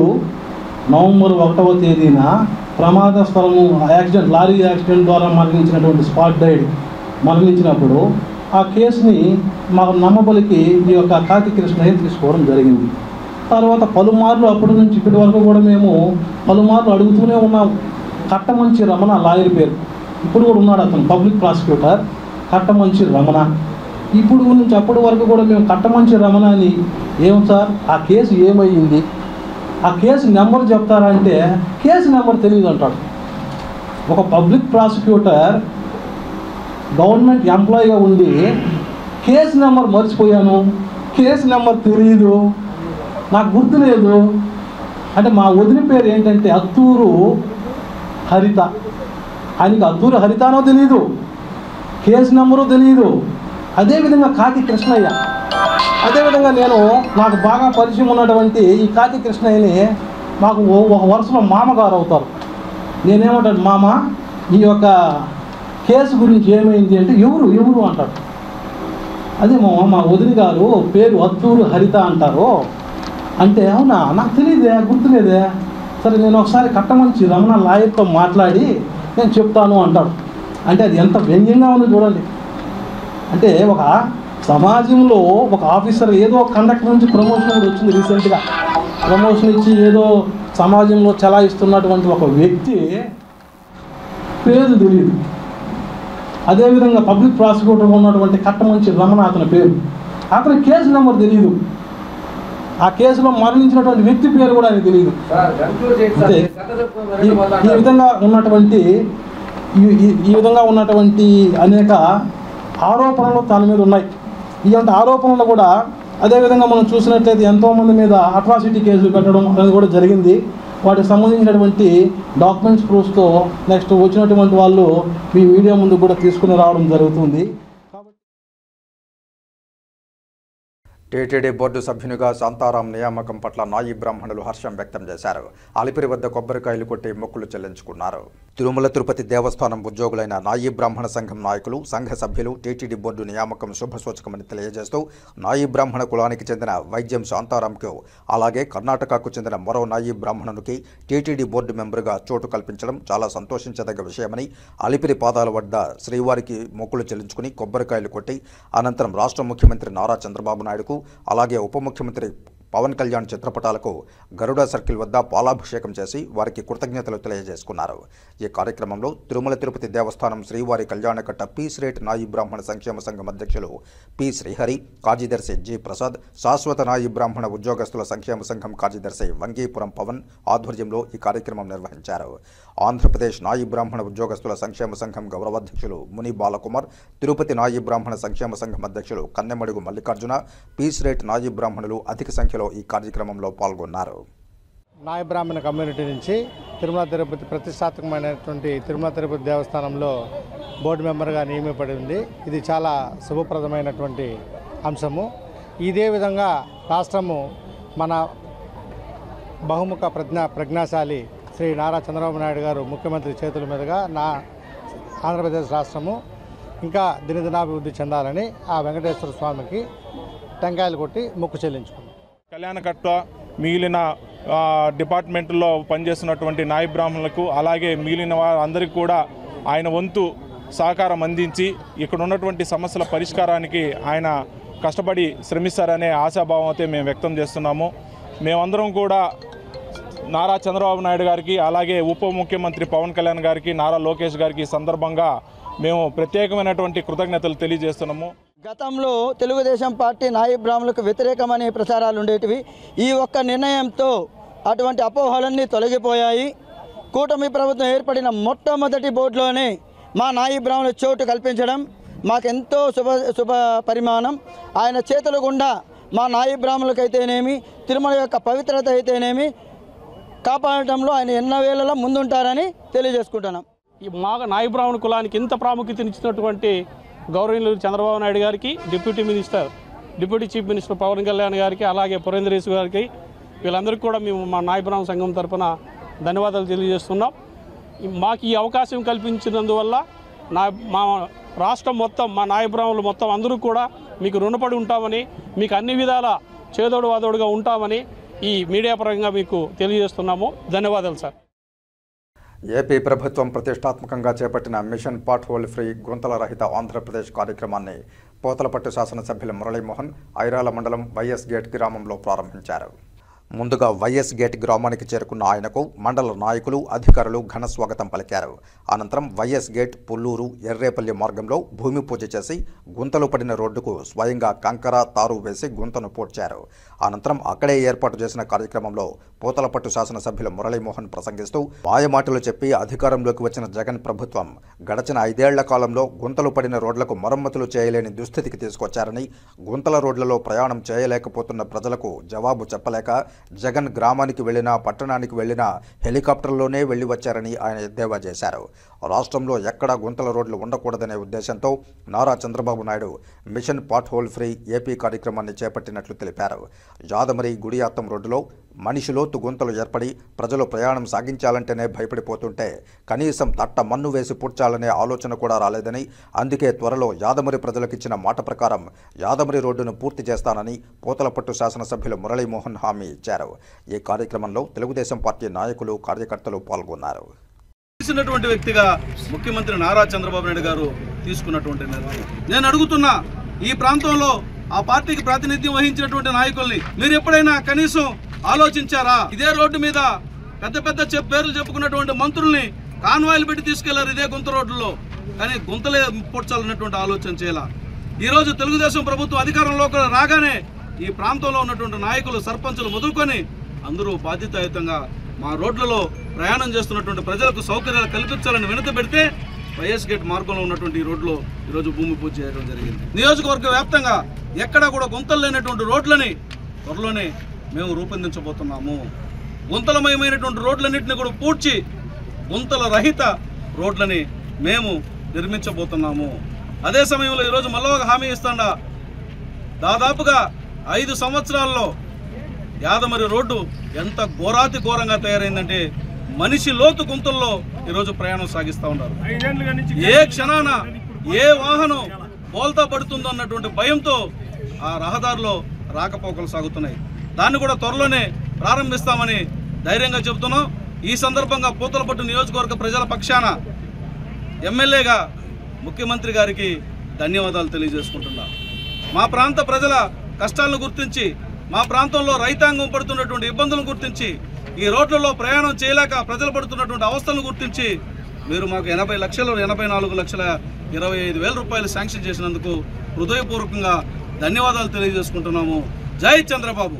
L: నవంబర్ ఒకటవ తేదీన ప్రమాద స్థలము యాక్సిడెంట్ లారీ యాక్సిడెంట్ ద్వారా మరణించినటువంటి స్పాట్ డైడ్ మరణించినప్పుడు ఆ కేసుని మా నమ్మబలికి ఈ యొక్క కాకి కృష్ణయ్య తీసుకోవడం జరిగింది తర్వాత పలుమార్లు అప్పటి నుంచి ఇప్పటి వరకు కూడా మేము పలుమార్లు అడుగుతూనే ఉన్నాం కట్టమంచి రమణ లాయర్ పేరు ఇప్పుడు కూడా ఉన్నాడు అతను పబ్లిక్ ప్రాసిక్యూటర్ కట్టమంచి రమణ ఇప్పుడు నుంచి అప్పటి వరకు కూడా మేము కట్టమంచి రమణ అని ఏం సార్ ఆ కేసు ఏమయ్యింది ఆ కేసు నెంబర్ చెప్తారంటే కేసు నెంబర్ తెలియదు అంటాడు ఒక పబ్లిక్ ప్రాసిక్యూటర్ గవర్నమెంట్ ఎంప్లాయీగా ఉండి కేసు నెంబర్ మర్చిపోయాను కేసు నెంబర్ తెలియదు నాకు గుర్తులేదు అంటే మా వదిన పేరు ఏంటంటే అత్తూరు హరిత ఆయనకి అత్తూరు హరితానో తెలియదు కేసు నెంబరు తెలియదు అదేవిధంగా కాకి కృష్ణయ్య అదేవిధంగా నేను నాకు బాగా పరిచయం ఉన్నటువంటి ఈ కాకి కృష్ణయ్యని మాకు ఓ- ఒక వరుసలో మామగారు అవుతారు నేనేమంటాను మామ ఈ యొక్క కేసు గురించి ఏమైంది అంటే ఎవరు ఎవరు అంటాడు అదే మా మా వదిన గారు పేరు అత్తూరు హరిత అంటారు అంటే అవునా నాకు తెలియదే గుర్తులేదే సరే నేను ఒకసారి కట్టమంచి రమణ లాయర్తో మాట్లాడి నేను చెప్తాను అంటాడు అంటే అది ఎంత వ్యంగ్యంగా ఉందో చూడండి అంటే ఒక సమాజంలో ఒక ఆఫీసర్ ఏదో కండక్టర్ నుంచి ప్రమోషన్ కూడా వచ్చింది రీసెంట్గా ప్రమోషన్ ఇచ్చి ఏదో సమాజంలో చలాయిస్తున్నటువంటి ఒక వ్యక్తి పేరు తెలియదు అదేవిధంగా పబ్లిక్ ప్రాసిక్యూటర్గా ఉన్నటువంటి కట్టమంచి రమణ అతని పేరు అతని కేసు నెంబర్ తెలియదు ఆ కేసులో మరణించినటువంటి వ్యక్తి పేరు కూడా ఆయనకు తెలియదు అంతే ఈ- ఈ విధంగా ఉన్నటువంటి ఈ- ఈ- ఈ విధంగా ఉన్నటువంటి అనేక ఆరోపణలు తన మీద ఉన్నాయి ఇలాంటి ఆరోపణలు కూడా అదేవిధంగా మనం చూసినట్లయితే ఎంతోమంది మీద అట్రాసిటీ కేసులు పెట్టడం అనేది కూడా జరిగింది వాటికి సంబంధించినటువంటి డాక్యుమెంట్స్ ప్రూఫ్తో నెక్స్ట్ వచ్చినటువంటి వాళ్ళు మీ మీడియా ముందు కూడా తీసుకుని రావడం జరుగుతుంది
A: టీటీడీ బోర్డు సభ్యునిగా శాంతారాం నియామకం పట్ల నాయి బ్రాహ్మణులు హర్షం వ్యక్తం చేశారు అలిపిరి వద్ద కొబ్బరికాయలు కొట్టి మొక్కులు చెల్లించుకున్నారు తిరుమల తిరుపతి దేవస్థానం ఉద్యోగులైన నాయి బ్రాహ్మణ సంఘం నాయకులు సంఘ సభ్యులు టీటీడీ బోర్డు నియామకం శుభసూచకమని తెలియజేస్తూ నాయి బ్రాహ్మణ కులానికి చెందిన వైద్యం శాంతారాంకు అలాగే కర్ణాటకకు చెందిన మరో నాయి బ్రాహ్మణునికి టీటీడీ బోర్డు మెంబరుగా చోటు కల్పించడం చాలా సంతోషించదగ్గ విషయమని అలిపిరి పాదాల వద్ద శ్రీవారికి మొక్కులు చెల్లించుకుని కొబ్బరికాయలు కొట్టి అనంతరం రాష్ట్ర ముఖ్యమంత్రి నారా చంద్రబాబు నాయుడుకు అలాగే ఉప ముఖ్యమంత్రి పవన్ కళ్యాణ్ చిత్రపటాలకు గరుడ సర్కిల్ వద్ద పాలాభిషేకం చేసి వారికి కృతజ్ఞతలు తెలియజేసుకున్నారు ఈ కార్యక్రమంలో తిరుమల తిరుపతి దేవస్థానం శ్రీవారి కళ్యాణకట్ట పీ శ్రేట్ నాయి బ్రాహ్మణ సంక్షేమ సంఘం అధ్యక్షులు పి శ్రీహరి కార్యదర్శి జి ప్రసాద్ శాశ్వత నాయి బ్రాహ్మణ ఉద్యోగస్తుల సంక్షేమ సంఘం కార్యదర్శి వంగీపురం పవన్ ఆధ్వర్యంలో ఈ కార్యక్రమం నిర్వహించారు ఆంధ్రప్రదేశ్ నాయి బ్రాహ్మణ ఉద్యోగస్తుల సంక్షేమ సంఘం గౌరవాధ్యక్షులు ముని బాలకుమార్ తిరుపతి నాయి బ్రాహ్మణ సంక్షేమ సంఘం అధ్యక్షులు కన్నెమడుగు మల్లికార్జున పీస్ రేట్ నాయి బ్రాహ్మణులు అధిక సంఖ్యలో ఈ కార్యక్రమంలో పాల్గొన్నారు
M: నాయ బ్రాహ్మణ కమ్యూనిటీ నుంచి తిరుమల తిరుపతి ప్రతిష్టాత్మకమైనటువంటి తిరుమల తిరుపతి దేవస్థానంలో బోర్డు మెంబర్గా నియమింపబడి ఉంది ఇది చాలా శుభప్రదమైనటువంటి అంశము ఇదే విధంగా రాష్ట్రము మన బహుముఖ ప్రజ్ఞా ప్రజ్ఞాశాలి శ్రీ నారా చంద్రబాబు నాయుడు గారు ముఖ్యమంత్రి చేతుల మీదుగా నా ఆంధ్రప్రదేశ్ రాష్ట్రము ఇంకా దినదినాభివృద్ధి చెందాలని ఆ వెంకటేశ్వర స్వామికి టెంకాయలు కొట్టి మొక్కు చెల్లించుకున్నాం
N: కళ్యాణకట్ట మిగిలిన ఆ, డిపార్ట్మెంట్లో పనిచేస్తున్నటువంటి నాయ బ్రాహ్మణులకు అలాగే మిగిలిన వారందరికీ కూడా ఆయన వంతు సహకారం అందించి ఇక్కడ ఉన్నటువంటి సమస్యల పరిష్కారానికి ఆయన కష్టపడి శ్రమిస్తారనే ఆశాభావం అయితే మేము వ్యక్తం చేస్తున్నాము మేమందరం కూడా నారా చంద్రబాబు నాయుడు గారికి అలాగే ఉప ముఖ్యమంత్రి పవన్ కళ్యాణ్ గారికి నారా లోకేష్ గారికి ఈ సందర్భంగా మేము ప్రత్యేకమైనటువంటి కృతజ్ఞతలు తెలియజేస్తున్నాము
O: గతంలో తెలుగుదేశం పార్టీ నాయ బ్రాహ్మణులకు వ్యతిరేకమనే ప్రచారాలు ఉండేటివి ఈ ఒక్క నిర్ణయంతో అటువంటి అపోహలన్నీ తొలగిపోయాయి కూటమి ప్రభుత్వం ఏర్పడిన మొట్టమొదటి బోర్డులోనే మా నాయి బ్రాహ్మణుల చోటు కల్పించడం మాకెంతో శుభ శుభ పరిమాణం ఆయన చేతుల గుండా మా నాయి బ్రాహ్మణులకైతేనేమి తిరుమల యొక్క పవిత్రత అయితేనేమి కాపాడటంలో ఆయన ఎన్నో వేళలా ముందుంటారని తెలియజేసుకుంటున్నాం
P: ఈ మా నాయ బ్రాహ్మణ కులానికి ఇంత ప్రాముఖ్యతనిచ్చినటువంటి గౌరవనీయులు చంద్రబాబు నాయుడు గారికి deputy minister deputy chief minister Pawan Kalyan గారికి అలాగే పురేంద్రేష్ గారికి వీళ్ళందరికీ కూడా మేము మా నాయ బ్రాహ్మణ సంఘం తరపున ధన్యవాదాలు తెలియజేస్తున్నాం ఈ- మాకు ఈ అవకాశం కల్పించినందువల్ల నా మా రాష్ట్రం మొత్తం మా నాయ బ్రాహ్మణులు మొత్తం అందరూ కూడా మీకు రుణపడి ఉంటామని మీకు అన్ని విధాల చేదోడు వాదోడుగా ఉంటామని ఈ మీడియా పరంగా మీకు తెలియజేస్తున్నాము ధన్యవాదాలు సార్
A: ఏపీ ప్రభుత్వం ప్రతిష్టాత్మకంగా చేపట్టిన మిషన్ పాట్ హోల్ ఫ్రీ గుంతల రహిత ఆంధ్రప్రదేశ్ కార్యక్రమాన్ని పోతలపట్టు శాసనసభ్యులు మురళీమోహన్ ఐరాల మండలం వైఎస్ గేట్ గ్రామంలో ప్రారంభించారు ముందుగా వైఎస్ గేట్ గ్రామానికి చేరుకున్న ఆయనకు మండల నాయకులు అధికారులు ఘన స్వాగతం పలికారు అనంతరం వైఎస్ గేట్ పుల్లూరు ఎర్రేపల్లి మార్గంలో భూమి పూజ చేసి గుంతలు పడిన రోడ్డుకు స్వయంగా కంకర తారు వేసి గుంతను పూడ్చారు అనంతరం అక్కడే ఏర్పాటు చేసిన కార్యక్రమంలో పూతలపట్టు శాసనసభ్యులు మురళీమోహన్ ప్రసంగిస్తూ మాయమాటలు చెప్పి అధికారంలోకి వచ్చిన జగన్ ప్రభుత్వం గడచిన ఐదేళ్ల కాలంలో గుంతలు పడిన రోడ్లకు మరమ్మతులు చేయలేని దుస్థితికి తీసుకొచ్చారని గుంతల రోడ్లలో ప్రయాణం చేయలేకపోతున్న ప్రజలకు జవాబు చెప్పలేక జగన్ గ్రామానికి వెళ్ళినా పట్టణానికి వెళ్ళినా హెలికాప్టర్లోనే వెళ్లి వచ్చారని ఆయన ఎద్దేవా చేశారు రాష్ట్రంలో ఎక్కడా గుంతల రోడ్లు ఉండకూడదనే ఉద్దేశంతో Nara Chandrababu Naidu mission pothole free AP కార్యక్రమాన్ని చేపట్టినట్లు తెలిపారు యాదమరి గుడియాత్తం రోడ్డులో మనిషి లోతు గుంతలు ఏర్పడి ప్రజలు ప్రయాణం సాగించాలంటేనే భయపడిపోతుంటే కనీసం తట్ట మన్ను వేసి పూడ్చాలనే ఆలోచన కూడా రాలేదని అందుకే త్వరలో యాదమరి ప్రజలకిచ్చిన మాట ప్రకారం యాదమరి రోడ్డును పూర్తి చేస్తానని పూతలపట్టు శాసనసభ్యులు మురళీమోహన్ హామీ ఇచ్చారు ఈ కార్యక్రమంలో తెలుగుదేశం పార్టీ నాయకులు కార్యకర్తలు పాల్గొన్నారు
Q: తెలిసినటువంటి వ్యక్తిగా ముఖ్యమంత్రి నారా చంద్రబాబు నాయుడు గారు తీసుకున్నటువంటి నిర్ణయం నేను అడుగుతున్నా ఈ ప్రాంతంలో ఆ పార్టీకి ప్రాతినిధ్యం వహించినటువంటి నాయకుల్ని మీరు ఎప్పుడైనా కనీసం ఆలోచించారా ఇదే రోడ్డు మీద పెద్ద పెద్ద చెప్ పేర్లు చెప్పుకున్నటువంటి మంత్రుల్ని కాన్వాయిలు పెట్టి తీసుకెళ్లారు ఇదే గుంత రోడ్లలో కానీ గుంతలే పొడ్చాలన్నటువంటి ఆలోచన చేయాల ఈరోజు తెలుగుదేశం ప్రభుత్వం అధికారంలోకి రాగానే ఈ ప్రాంతంలో ఉన్నటువంటి నాయకులు సర్పంచులు మొదలుకొని అందరూ బాధ్యతాయుతంగా మా రోడ్లలో ప్రయాణం చేస్తున్నటువంటి ప్రజలకు సౌకర్యాలు కల్పించాలని వినతి పెడితే వైఎస్ గేట్ మార్గంలో ఉన్నటువంటి ఈ రోడ్లో ఈరోజు భూమి పూజ చేయడం జరిగింది నియోజకవర్గ వ్యాప్తంగా ఎక్కడా కూడా గుంతలు లేనటువంటి రోడ్లని త్వరలోనే మేము రూపొందించబోతున్నాము గుంతలమయమైనటువంటి రోడ్లన్నింటినీ కూడా పూడ్చి గుంతల రహిత రోడ్లని మేము నిర్మించబోతున్నాము అదే సమయంలో ఈరోజు మళ్ళీ ఒక హామీ ఇస్తాడా దాదాపుగా ఐదు సంవత్సరాల్లో యాదమరి రోడ్డు ఎంత ఘోరాతి ఘోరంగా తయారైందంటే మనిషి లోతు గుంతల్లో ఈరోజు ప్రయాణం సాగిస్తూ ఉన్నారు ఏ క్షణాన ఏ వాహనం బోల్తా పడుతుందో అన్నటువంటి భయంతో ఆ రహదారిలో రాకపోకలు సాగుతున్నాయి దాన్ని కూడా త్వరలోనే ప్రారంభిస్తామని ధైర్యంగా చెబుతున్నాం ఈ సందర్భంగా పూతలపట్టు నియోజకవర్గ ప్రజల పక్షాన ఎమ్మెల్యేగా ముఖ్యమంత్రి గారికి ధన్యవాదాలు తెలియజేసుకుంటున్నా మా ప్రాంత ప్రజల కష్టాలను గుర్తించి మా ప్రాంతంలో రైతాంగం పడుతున్నటువంటి ఇబ్బందులను గుర్తించి ఈ రోడ్లలో ప్రయాణం చేయలేక ప్రజలు పడుతున్నటువంటి అవస్థలను గుర్తించి మీరు మాకు ఎనభై లక్షలు ఎనభై నాలుగు లక్షల ఇరవై ఐదు వేల రూపాయలు శాంక్షన్ చేసినందుకు హృదయపూర్వకంగా ధన్యవాదాలు తెలియజేసుకుంటున్నాము జై చంద్రబాబు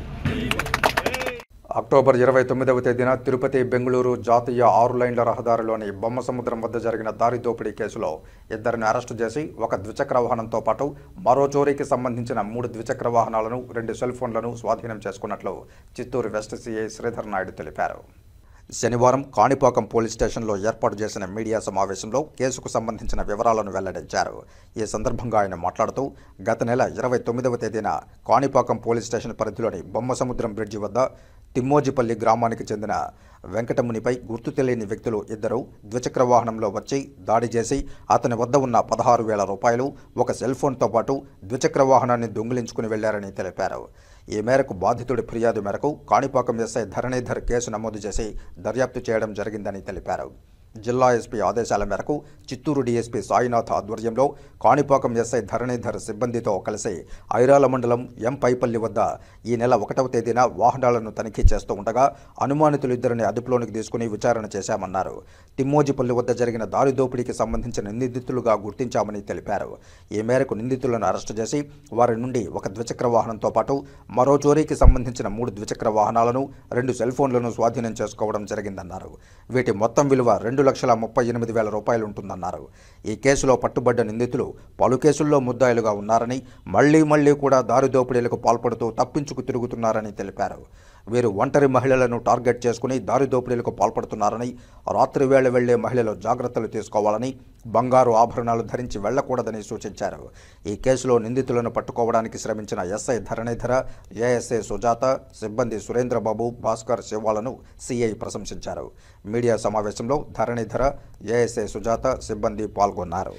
A: అక్టోబర్ ఇరవై తొమ్మిదవ తేదీన తిరుపతి బెంగళూరు జాతీయ ఆరు లైన్ల రహదారిలోని బొమ్మ సముద్రం వద్ద జరిగిన దారి దోపిడీ కేసులో ఇద్దరిని అరెస్టు చేసి ఒక ద్విచక్ర వాహనంతో పాటు మరో చోరీకి సంబంధించిన మూడు ద్విచక్ర వాహనాలను రెండు సెల్ ఫోన్లను స్వాధీనం చేసుకున్నట్లు చిత్తూరు వెస్ట్ సీఐ శ్రీధర్ నాయుడు తెలిపారు శనివారం కాణిపాకం పోలీస్ స్టేషన్లో ఏర్పాటు చేసిన మీడియా సమావేశంలో కేసుకు సంబంధించిన వివరాలను వెల్లడించారు ఈ సందర్భంగా ఆయన మాట్లాడుతూ గత నెల ఇరవై తొమ్మిదవ తేదీన కాణిపాకం పోలీస్ స్టేషన్ పరిధిలోని బొమ్మసముద్రం బ్రిడ్జి వద్ద తిమ్మోజిపల్లి గ్రామానికి చెందిన వెంకటమునిపై గుర్తు తెలియని వ్యక్తులు ఇద్దరు ద్విచక్ర వాహనంలో వచ్చి దాడి చేసి అతని వద్ద ఉన్న పదహారు వేల రూపాయలు ఒక సెల్ ఫోన్తో పాటు ద్విచక్ర వాహనాన్ని దొంగిలించుకుని వెళ్లారని తెలిపారు ఈ మేరకు బాధితుడి ఫిర్యాదు మేరకు కాణిపాకం ఎస్ఐ ధరణీధర్ కేసు నమోదు చేసి దర్యాప్తు చేయడం జరిగిందని తెలిపారు జిల్లా ఎస్పీ ఆదేశాల మేరకు చిత్తూరు డీఎస్పీ సాయినాథ్ ఆధ్వర్యంలో కాణిపాకం ఎస్ఐ ధరణీధర్ సిబ్బందితో కలిసి ఐరాల మండలం ఎం పైపల్లి వద్ద ఈ నెల ఒకటవ తేదీన వాహనాలను తనిఖీ చేస్తూ ఉండగా అనుమానితులు ఇద్దరిని అదుపులోనికి తీసుకుని విచారణ చేశామన్నారు తిమ్మోజిపల్లి వద్ద జరిగిన దారి దోపిడీకి సంబంధించిన నిందితులుగా గుర్తించామని తెలిపారు ఈ మేరకు నిందితులను అరెస్టు చేసి వారి నుండి ఒక ద్విచక్ర వాహనంతో పాటు మరో చోరీకి సంబంధించిన మూడు ద్విచక్ర వాహనాలను రెండు సెల్ ఫోన్లను స్వాధీనం చేసుకోవడం జరిగిందన్నారు వీటి మొత్తం విలువ రెండు లక్షల ముప్పై ఎనిమిది వేల రూపాయలు ఉంటుందన్నారు ఈ కేసులో పట్టుబడ్డ నిందితులు పలు కేసుల్లో ముద్దాయిలుగా ఉన్నారని మళ్లీ మళ్లీ కూడా దారి దోపిడీలకు పాల్పడుతూ తప్పించుకు తిరుగుతున్నారని తెలిపారు వీరు ఒంటరి మహిళలను టార్గెట్ చేసుకుని దారి దోపిడీలకు పాల్పడుతున్నారని రాత్రి వేళ వెళ్లే మహిళలు జాగ్రత్తలు తీసుకోవాలని బంగారు ఆభరణాలు ధరించి వెళ్లకూడదని సూచించారు ఈ కేసులో నిందితులను పట్టుకోవడానికి శ్రమించిన ఎస్ఐ ధరణీధర ఏఎస్ఐ సుజాత సిబ్బంది సురేంద్రబాబు భాస్కర్ శివాలను సిఐ ప్రశంసించారు మీడియా సమావేశంలో ధరణీధర ఏఎస్ఐ సుజాత సిబ్బంది పాల్గొన్నారు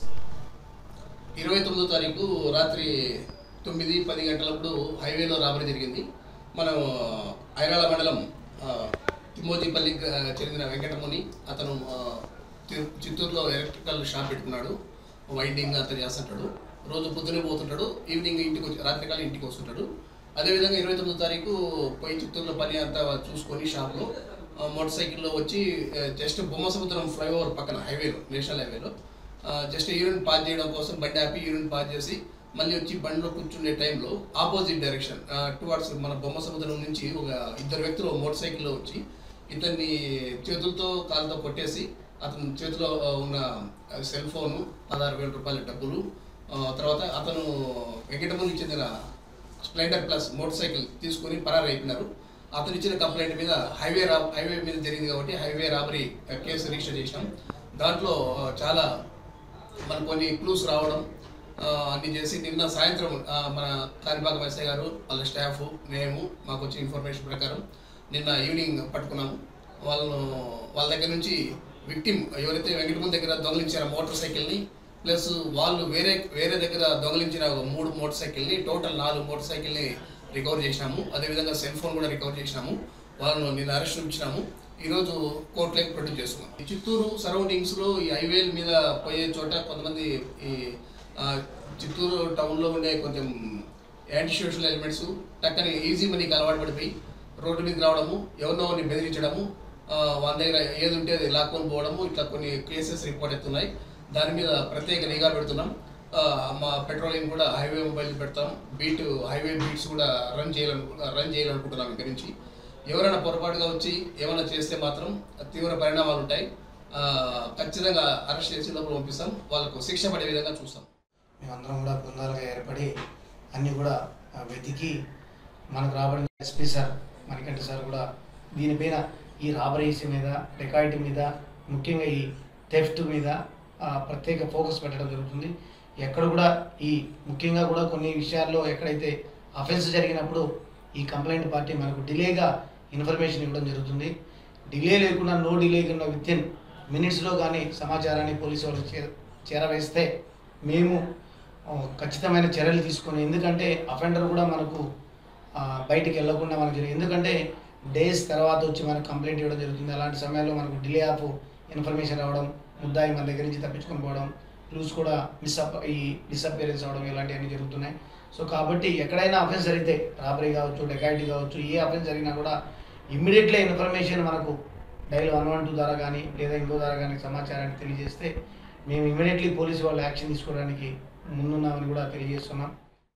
R: ఇరవై తొమ్మిదో తారీఖు రాత్రి తొమ్మిది పది గంటలప్పుడు హైవేలో రాబడి జరిగింది మనం ఐరాల మండలం ఆ, తిమ్మోజిపల్లి చెందిన వెంకటముని అతను ఆ, తి- చిత్తూరులో ఎలక్ట్రికల్ షాప్ పెట్టుకున్నాడు వైండింగ్ అతను చేస్తుంటాడు రోజు పొద్దునే పోతుంటాడు ఈవినింగ్ ఇంటికి వచ్చి రాత్రికాలం ఇంటికి వస్తుంటాడు అదేవిధంగా ఇరవై తొమ్మిదో తారీఖు పోయి చిత్తూరులో పని అంతా చూసుకొని షాప్లో ఆ, మోటార్ సైకిల్లో వచ్చి ఆ, జస్ట్ బొమ్మసముద్రం ఫ్లైఓవర్ పక్కన హైవేలో నేషనల్ హైవేలో ఆ, జస్ట్ యూరిన్ పాస్ చేయడం కోసం బండి ఆపి యూరిన్ పాస్ చేసి మళ్ళీ వచ్చి బండిలో కూర్చునే టైంలో ఆపోజిట్ డైరెక్షన్ టువార్డ్స్ మన బొమ్మ సముద్రం నుంచి ఒక ఇద్దరు వ్యక్తులు మోటార్ సైకిల్లో వచ్చి ఇతన్ని చేతులతో కాళ్ళతో కొట్టేసి అతని చేతిలో ఆ, ఉన్న సెల్ ఫోను పదహారు వేల రూపాయల డబ్బులు ఆ, తర్వాత అతను వెంకటమునికి చెందిన స్ప్లెండర్ ప్లస్ మోటార్ సైకిల్ తీసుకొని పరారు అయిపోయినారు అతను ఇచ్చిన కంప్లైంట్ మీద హైవే రా హైవే మీద జరిగింది కాబట్టి హైవే రాబరీ కేసు రిజిస్టర్ చేసినాం దాంట్లో ఆ, చాలా మన కొన్ని క్లూస్ రావడం ఆ, అన్ని చేసి నిన్న సాయంత్రం ఆ, మన కాణిపాకం ఎస్ఐ గారు వాళ్ళ స్టాఫ్ మేము మాకు వచ్చిన ఇన్ఫర్మేషన్ ప్రకారం నిన్న ఈవినింగ్ పట్టుకున్నాము వాళ్ళను వాళ్ళ దగ్గర నుంచి విక్టిమ్ ఎవరైతే వెంకటముని దగ్గర దొంగలించారో మోటార్ సైకిల్ని ప్లస్ వాళ్ళు వేరే వేరే దగ్గర దొంగలించిన ఒక మూడు మోటార్ సైకిల్ని టోటల్ నాలుగు మోటార్ సైకిల్ని రికవర్ చేసినాము అదేవిధంగా సెల్ ఫోన్ కూడా రికవర్ చేసినాము వాళ్ళను నిన్న అరెస్ట్ ఉంచినాము ఈరోజు కోర్టులోకి ప్రొడ్యూస్ చేస్తున్నాం ఈ చిత్తూరు సరౌండింగ్స్లో ఈ హైవేల మీద పోయే చోట కొంతమంది ఈ ఆ, చిత్తూరు టౌన్లో ఉండే కొంచెం యాంటీ సోషల్ ఎలిమెంట్స్ టక్కని ఈజీ మనీకి అలవాటు పడిపోయి రోడ్డు మీదకి రావడము ఎవరినో ఒకరిని బెదిరించడము ఆ, వాళ్ళ దగ్గర ఏది ఉంటే అది లాక్కొని పోవడము ఇట్లా కొన్ని కేసెస్ రిపోర్ట్ అవుతున్నాయి దాని మీద ప్రత్యేక నిఘా పెడుతున్నాం ఆ, మా పెట్రోలింగ్ కూడా హైవే మొబైల్ పెడతాం బీట్ హైవే బీట్స్ కూడా రన్ చేయాలను రన్ చేయాలనుకుంటున్నాం ఇక్కడి నుంచి ఎవరైనా పొరపాటుగా వచ్చి ఏమైనా చేస్తే మాత్రం తీవ్ర పరిణామాలు ఉంటాయి ఆ, ఖచ్చితంగా అరెస్ట్ చేసి లోపల పంపిస్తాం వాళ్ళకు శిక్ష పడే విధంగా చూస్తాం
S: మేమందరం కూడా బృందాలుగా ఏర్పడి అన్నీ కూడా ఆ, వెతికి మనకు రాబడిన ఎస్పీ సార్ మణికంఠ సార్ కూడా దీనిపైన ఈ రాబరీస్ మీద డెకాయిటీ మీద ముఖ్యంగా ఈ థెఫ్ట్ మీద ఆ, ప్రత్యేక ఫోకస్ పెట్టడం జరుగుతుంది ఎక్కడ కూడా ఈ ముఖ్యంగా కూడా కొన్ని విషయాల్లో ఎక్కడైతే అఫెన్స్ జరిగినప్పుడు ఈ కంప్లైంట్ పార్టీ మనకు డిలేగా ఇన్ఫర్మేషన్ ఇవ్వడం జరుగుతుంది డిలే లేకుండా నో డిలే కన్నా విత్ ఇన్ మినిట్స్లో కానీ సమాచారాన్ని పోలీసు వాళ్ళు చేర చేరవేస్తే మేము ఆ, ఖచ్చితమైన చర్యలు తీసుకొని ఎందుకంటే అఫెండర్ కూడా మనకు ఆ, బయటికి వెళ్ళకుండా మనకు జరిగింది ఎందుకంటే డేస్ తర్వాత వచ్చి మనకు కంప్లైంట్ ఇవ్వడం జరుగుతుంది అలాంటి సమయాల్లో మనకు డిలే ఆఫ్ ఇన్ఫర్మేషన్ రావడం ముద్దాయి మన దగ్గర నుంచి తప్పించుకొని పోవడం క్లూస్ కూడా మిస్అప్ ఈ డిసప్పియరెన్స్ అవడం ఇలాంటివన్నీ జరుగుతున్నాయి సో కాబట్టి ఎక్కడైనా అఫెన్స్ జరిగితే రాబరీ కావచ్చు డెకాయిటీ కావచ్చు ఏ అఫెన్స్ జరిగినా కూడా ఇమ్మీడియట్లీ ఇన్ఫర్మేషన్ మనకు డైల్ వన్ వన్ టూ ద్వారా కానీ లేదా ఇంకో ద్వారా కానీ సమాచారాన్ని తెలియజేస్తే మేము ఇమ్మీడియట్లీ పోలీసు వాళ్ళు యాక్షన్ తీసుకోవడానికి ముందున్నామని కూడా తెలియజేస్తున్నాం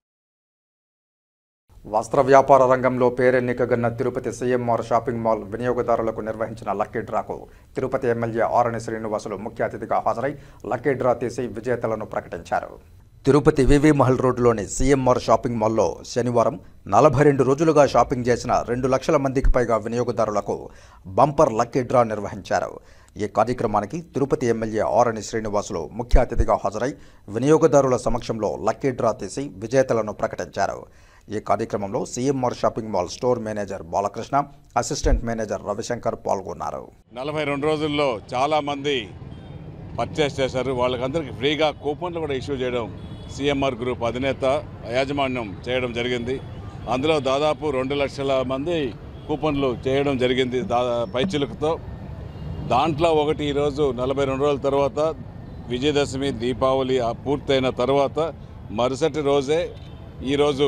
A: వస్త్ర వ్యాపార రంగంలో పేరెన్నికగన్న తిరుపతి సీఎంఆర్ షాపింగ్ మాల్ వినియోగదారులకు నిర్వహించిన లక్కీ డ్రాకు తిరుపతి ఎమ్మెల్యే ఆరణి శ్రీనివాసులు ముఖ్య అతిథిగా హాజరై లక్కీ డ్రా తీసి విజేతలను ప్రకటించారు తిరుపతి వివి మహల్ రోడ్డులోని సీఎంఆర్ షాపింగ్ మాల్లో శనివారం నలభై రెండు రోజులుగా షాపింగ్ చేసిన రెండు లక్షల మందికి పైగా వినియోగదారులకు బంపర్ లక్కీ డ్రా నిర్వహించారు ఈ కార్యక్రమానికి తిరుపతి ఎమ్మెల్యే ఆరణి శ్రీనివాసులు ముఖ్య అతిథిగా హాజరై వినియోగదారుల సమక్షంలో లక్కీ డ్రా తీసి విజేతలను ప్రకటించారు ఈ కార్యక్రమంలో CMR shopping mall store manager Balakrishna assistant manager Ravishankar పాల్గొన్నారు
T: నలభై రెండు రోజుల్లో చాలామంది పర్చేస్ చేశారు వాళ్ళకందరికీ ఫ్రీగా కూపన్లు కూడా ఇష్యూ చేయడం సిఎంఆర్ గ్రూప్ అధినేత యాజమాన్యం చేయడం జరిగింది అందులో దాదాపు రెండు లక్షల మంది కూపన్లు చేయడం జరిగింది దా పైచిలుకతో దాంట్లో ఒకటి ఈరోజు నలభై రెండు రోజుల తర్వాత విజయదశమి దీపావళి ఆ పూర్తయిన తర్వాత మరుసటి రోజే ఈరోజు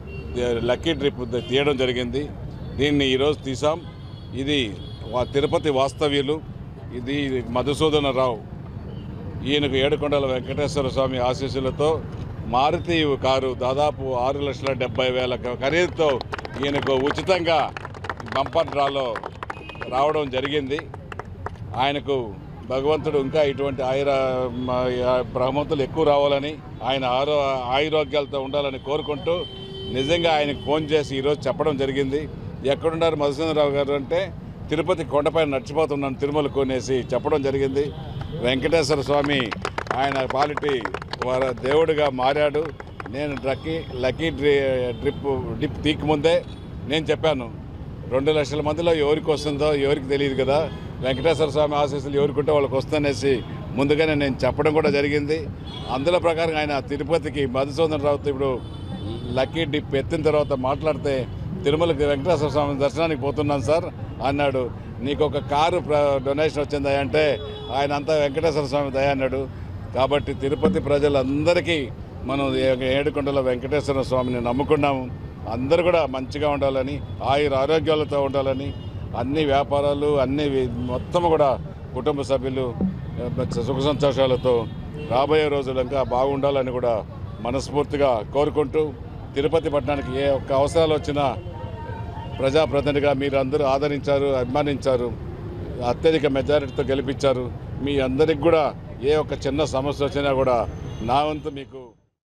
T: లక్కీ ట్రిప్ తీయడం జరిగింది దీన్ని ఈరోజు తీసాం ఇది వా- తిరుపతి వాస్తవ్యులు ఇది మధుసూదన రావు ఈయనకు ఏడుకొండల వెంకటేశ్వర స్వామి ఆశీస్సులతో మారుతి కారు దాదాపు ఆరు లక్షల డెబ్బై వేల క- ఖరీదుతో ఈయనకు ఉచితంగా బంపర్ డ్రాలో రావడం జరిగింది ఆయనకు భగవంతుడు ఇంకా ఇటువంటి ఆయుర మ- భగవంతులు ఎక్కువ రావాలని ఆయన ఆరో ఆయురోగ్యాలతో ఉండాలని కోరుకుంటూ నిజంగా ఆయనకు ఫోన్ చేసి ఈరోజు చెప్పడం జరిగింది ఎక్కడున్నారు మధుసూదనరావు గారు అంటే తిరుపతి కొండపైన నడిచిపోతున్నాను తిరుమల కొనేసి చెప్పడం జరిగింది వెంకటేశ్వర స్వామి ఆయన పాలిటి వార దేవుడిగా మారాడు నేను లక్కీ లక్కీ డ్రి డ్రిప్ డిప్ తీక్ ముందే నేను చెప్పాను రెండు లక్షల మందిలో ఎవరికి వస్తుందో ఎవరికి తెలియదు కదా వెంకటేశ్వర స్వామి ఆశీస్సులు ఎవరికి ఉంటే వాళ్ళకి వస్తుందనేసి ముందుగానే నేను చెప్పడం కూడా జరిగింది అందులో ప్రకారం ఆయన తిరుపతికి మధుసూదన్ రావుతో ఇప్పుడు లక్కీ డిప్ ఎత్తిన తర్వాత మాట్లాడితే తిరుమలకి వెంకటేశ్వర స్వామి దర్శనానికి పోతున్నాను సార్ అన్నాడు నీకు ఒక కారు ప్ర- డొనేషన్ వచ్చిందా అంటే ఆయన అంతా వెంకటేశ్వర స్వామి దయ అన్నాడు కాబట్టి తిరుపతి ప్రజలందరికీ మనం ఏ- ఏడుకొండల వెంకటేశ్వర స్వామిని నమ్ముకున్నాము అందరూ కూడా మంచిగా ఉండాలని ఆయుర ఆరోగ్యాలతో ఉండాలని అన్ని వ్యాపారాలు అన్ని వి- మొత్తం కూడా కుటుంబ సభ్యులు ఆ, సుఖ సంతోషాలతో రాబోయే రోజులు ఇంకా బాగుండాలని కూడా మనస్ఫూర్తిగా కోరుకుంటూ తిరుపతి పట్టణానికి ఏ ఒక్క అవసరాలు వచ్చినా ప్రజాప్రతినిధిగా మీరు అందరూ ఆదరించారు అభిమానించారు అత్యధిక మెజారిటీతో గెలిపించారు మీ అందరికి కూడా ఏ ఒక్క చిన్న సమస్య వచ్చినా కూడా నా వంతు మీకు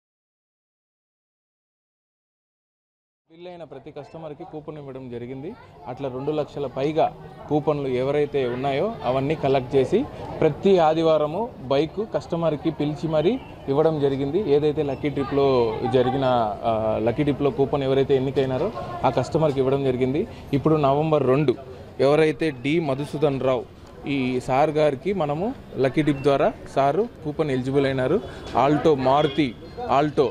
U: బిల్ అయిన ప్రతి కస్టమర్కి కూపన్ ఇవ్వడం జరిగింది అట్లా రెండు లక్షల పైగా కూపన్లు ఎవరైతే ఉన్నాయో అవన్నీ కలెక్ట్ చేసి ప్రతి ఆదివారము బైక్ కస్టమర్కి పిలిచి మరీ ఇవ్వడం జరిగింది ఏదైతే లక్కీ ట్రిప్లో జరిగిన ఆ, లక్కీ ట్రిప్లో కూపన్ ఎవరైతే ఎన్నికైనారో ఆ కస్టమర్కి ఇవ్వడం జరిగింది ఇప్పుడు నవంబర్ రెండు ఎవరైతే డి మధుసూదన్ రావు ఈ సార్ గారికి మనము లక్కీ టిప్ ద్వారా సారు కూపన్ ఎలిజిబుల్ అయినారు ఆల్టో మారుతి ఆల్టో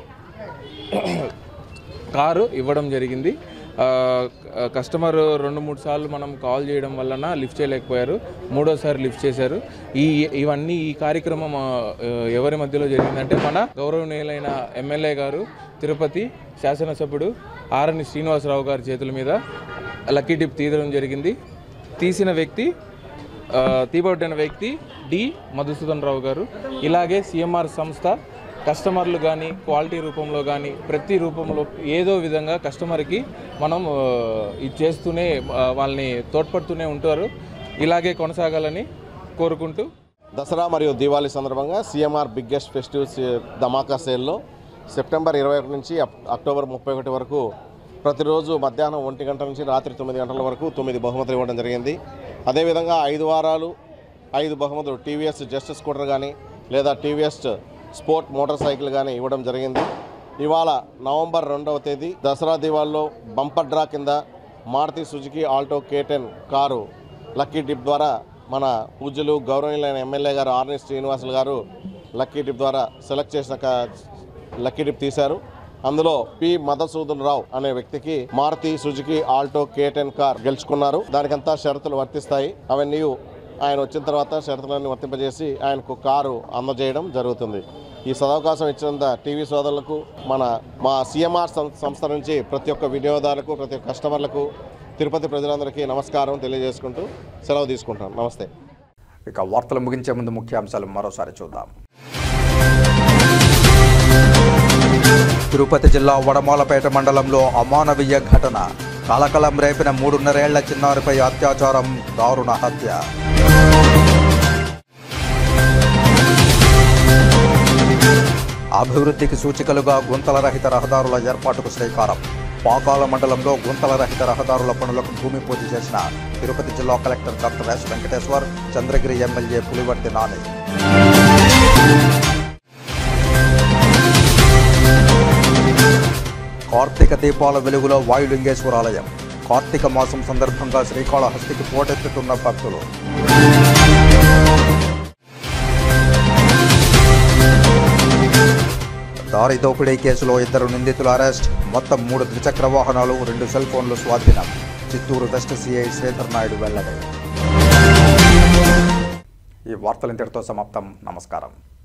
U: కారు ఇవ్వడం జరిగింది ఆ, కస్టమర్ రెండు మూడు సార్లు మనం కాల్ చేయడం వలన లిఫ్ట్ చేయలేకపోయారు మూడోసారి లిఫ్ట్ చేశారు ఈ ఇవన్నీ ఈ కార్యక్రమం ఆ, ఎవరి మధ్యలో జరిగిందంటే మన గౌరవనీయులైన ఎమ్మెల్యే గారు తిరుపతి శాసనసభ్యుడు ఆర్ఎన్ శ్రీనివాసరావు గారి చేతుల మీద లక్కీ టిప్ తీయడం జరిగింది తీసిన వ్యక్తి ఆ, తీయబడిన వ్యక్తి డి మధుసూదన్ రావు గారు ఇలాగే సిఎంఆర్ సంస్థ కస్టమర్లు కానీ క్వాలిటీ రూపంలో కానీ ప్రతి రూపంలో ఏదో విధంగా కస్టమర్కి మనం ఆ, ఇది చేస్తూనే ఆ, వాళ్ళని తోడ్పడుతూనే ఉంటారు ఇలాగే కొనసాగాలని కోరుకుంటూ
B: దసరా మరియు దీవాళీ సందర్భంగా సిఎంఆర్ బిగ్గెస్ట్ ఫెస్టివ్ ధమాకా సేల్లో సెప్టెంబర్ ఇరవై ఒకటి నుంచి అక్- అక్టోబర్ ముప్పై ఒకటి వరకు ప్రతిరోజు మధ్యాహ్నం ఒంటి గంట నుంచి రాత్రి తొమ్మిది గంటల వరకు తొమ్మిది బహుమతులు ఇవ్వడం జరిగింది అదేవిధంగా ఐదు వారాలు ఐదు బహుమతులు టీవీఎస్ జస్ట్ స్కూటర్ కానీ లేదా టీవీఎస్ స్పోర్ట్ మోటార్ సైకిల్ కానీ ఇవ్వడం జరిగింది ఇవాళ నవంబర్ రెండవ తేదీ దసరా దివాల్లో బంపర్ డ్రా కింద Maruti Suzuki Alto K ten car lucky dip ద్వారా మన పూజ్యులు గౌరవనీయులైన ఎమ్మెల్యే గారు ఆర్ని శ్రీనివాసులు గారు లక్కీ డిప్ ద్వారా సెలెక్ట్ చేసిన క- లక్కీ డిప్ తీశారు అందులో పి మధుసూదన్ రావు అనే వ్యక్తికి Maruti Suzuki Alto K ten car గెలుచుకున్నారు దానికంతా షరతులు వర్తిస్తాయి అవన్నీ ఆయన వచ్చిన తర్వాత షరతులన్నీ వర్తింపజేసి ఆయనకు కారు అందజేయడం జరుగుతుంది ఈ సదవకాశం ఇచ్చినంత టీవీ సోదరులకు మన మా సిఎంఆర్ సంస్థ నుంచి ప్రతి ఒక్క వినియోగదారులకు ప్రతి ఒక్క కస్టమర్లకు తిరుపతి ప్రజలందరికీ నమస్కారం తెలియజేసుకుంటూ సెలవు తీసుకుంటాం నమస్తే
A: ఇక వార్తలు ముగించే ముందు ముఖ్యాంశాలు మరోసారి చూద్దాం తిరుపతి జిల్లా వడమాలపేట మండలంలో అమానవీయ ఘటన కలకలం రేపిన మూడున్నరేళ్ల చిన్నారిపై అత్యాచారం దారుణ హత్య అభివృద్ధికి సూచికలుగా గుంతల రహిత రహదారుల ఏర్పాటుకు శ్రీకారం పాకాల మండలంలో గుంతల రహిత రహదారుల పనులకు భూమి పూజ చేసిన తిరుపతి జిల్లా collector doctor S Venkateshwar Chandragiri MLA Pulivarthi Nani Karthika దీపాల వెలుగులో వాయులింగేశ్వరాలయం కార్తీక మాసం సందర్భంగా శ్రీకాళహస్తికి పోటెత్తుతున్న భక్తులు దారి దోపిడీ కేసులో ఇద్దరు నిందితులు అరెస్ట్ మొత్తం మూడు ద్విచక్ర వాహనాలు రెండు సెల్ ఫోన్లు స్వాధీనం చిత్తూరు వెస్ట్ సిఐ శ్రీధర్ నాయుడు వెల్లడి ఈ వార్తలు ఇంతటితో సమాప్తం నమస్కారం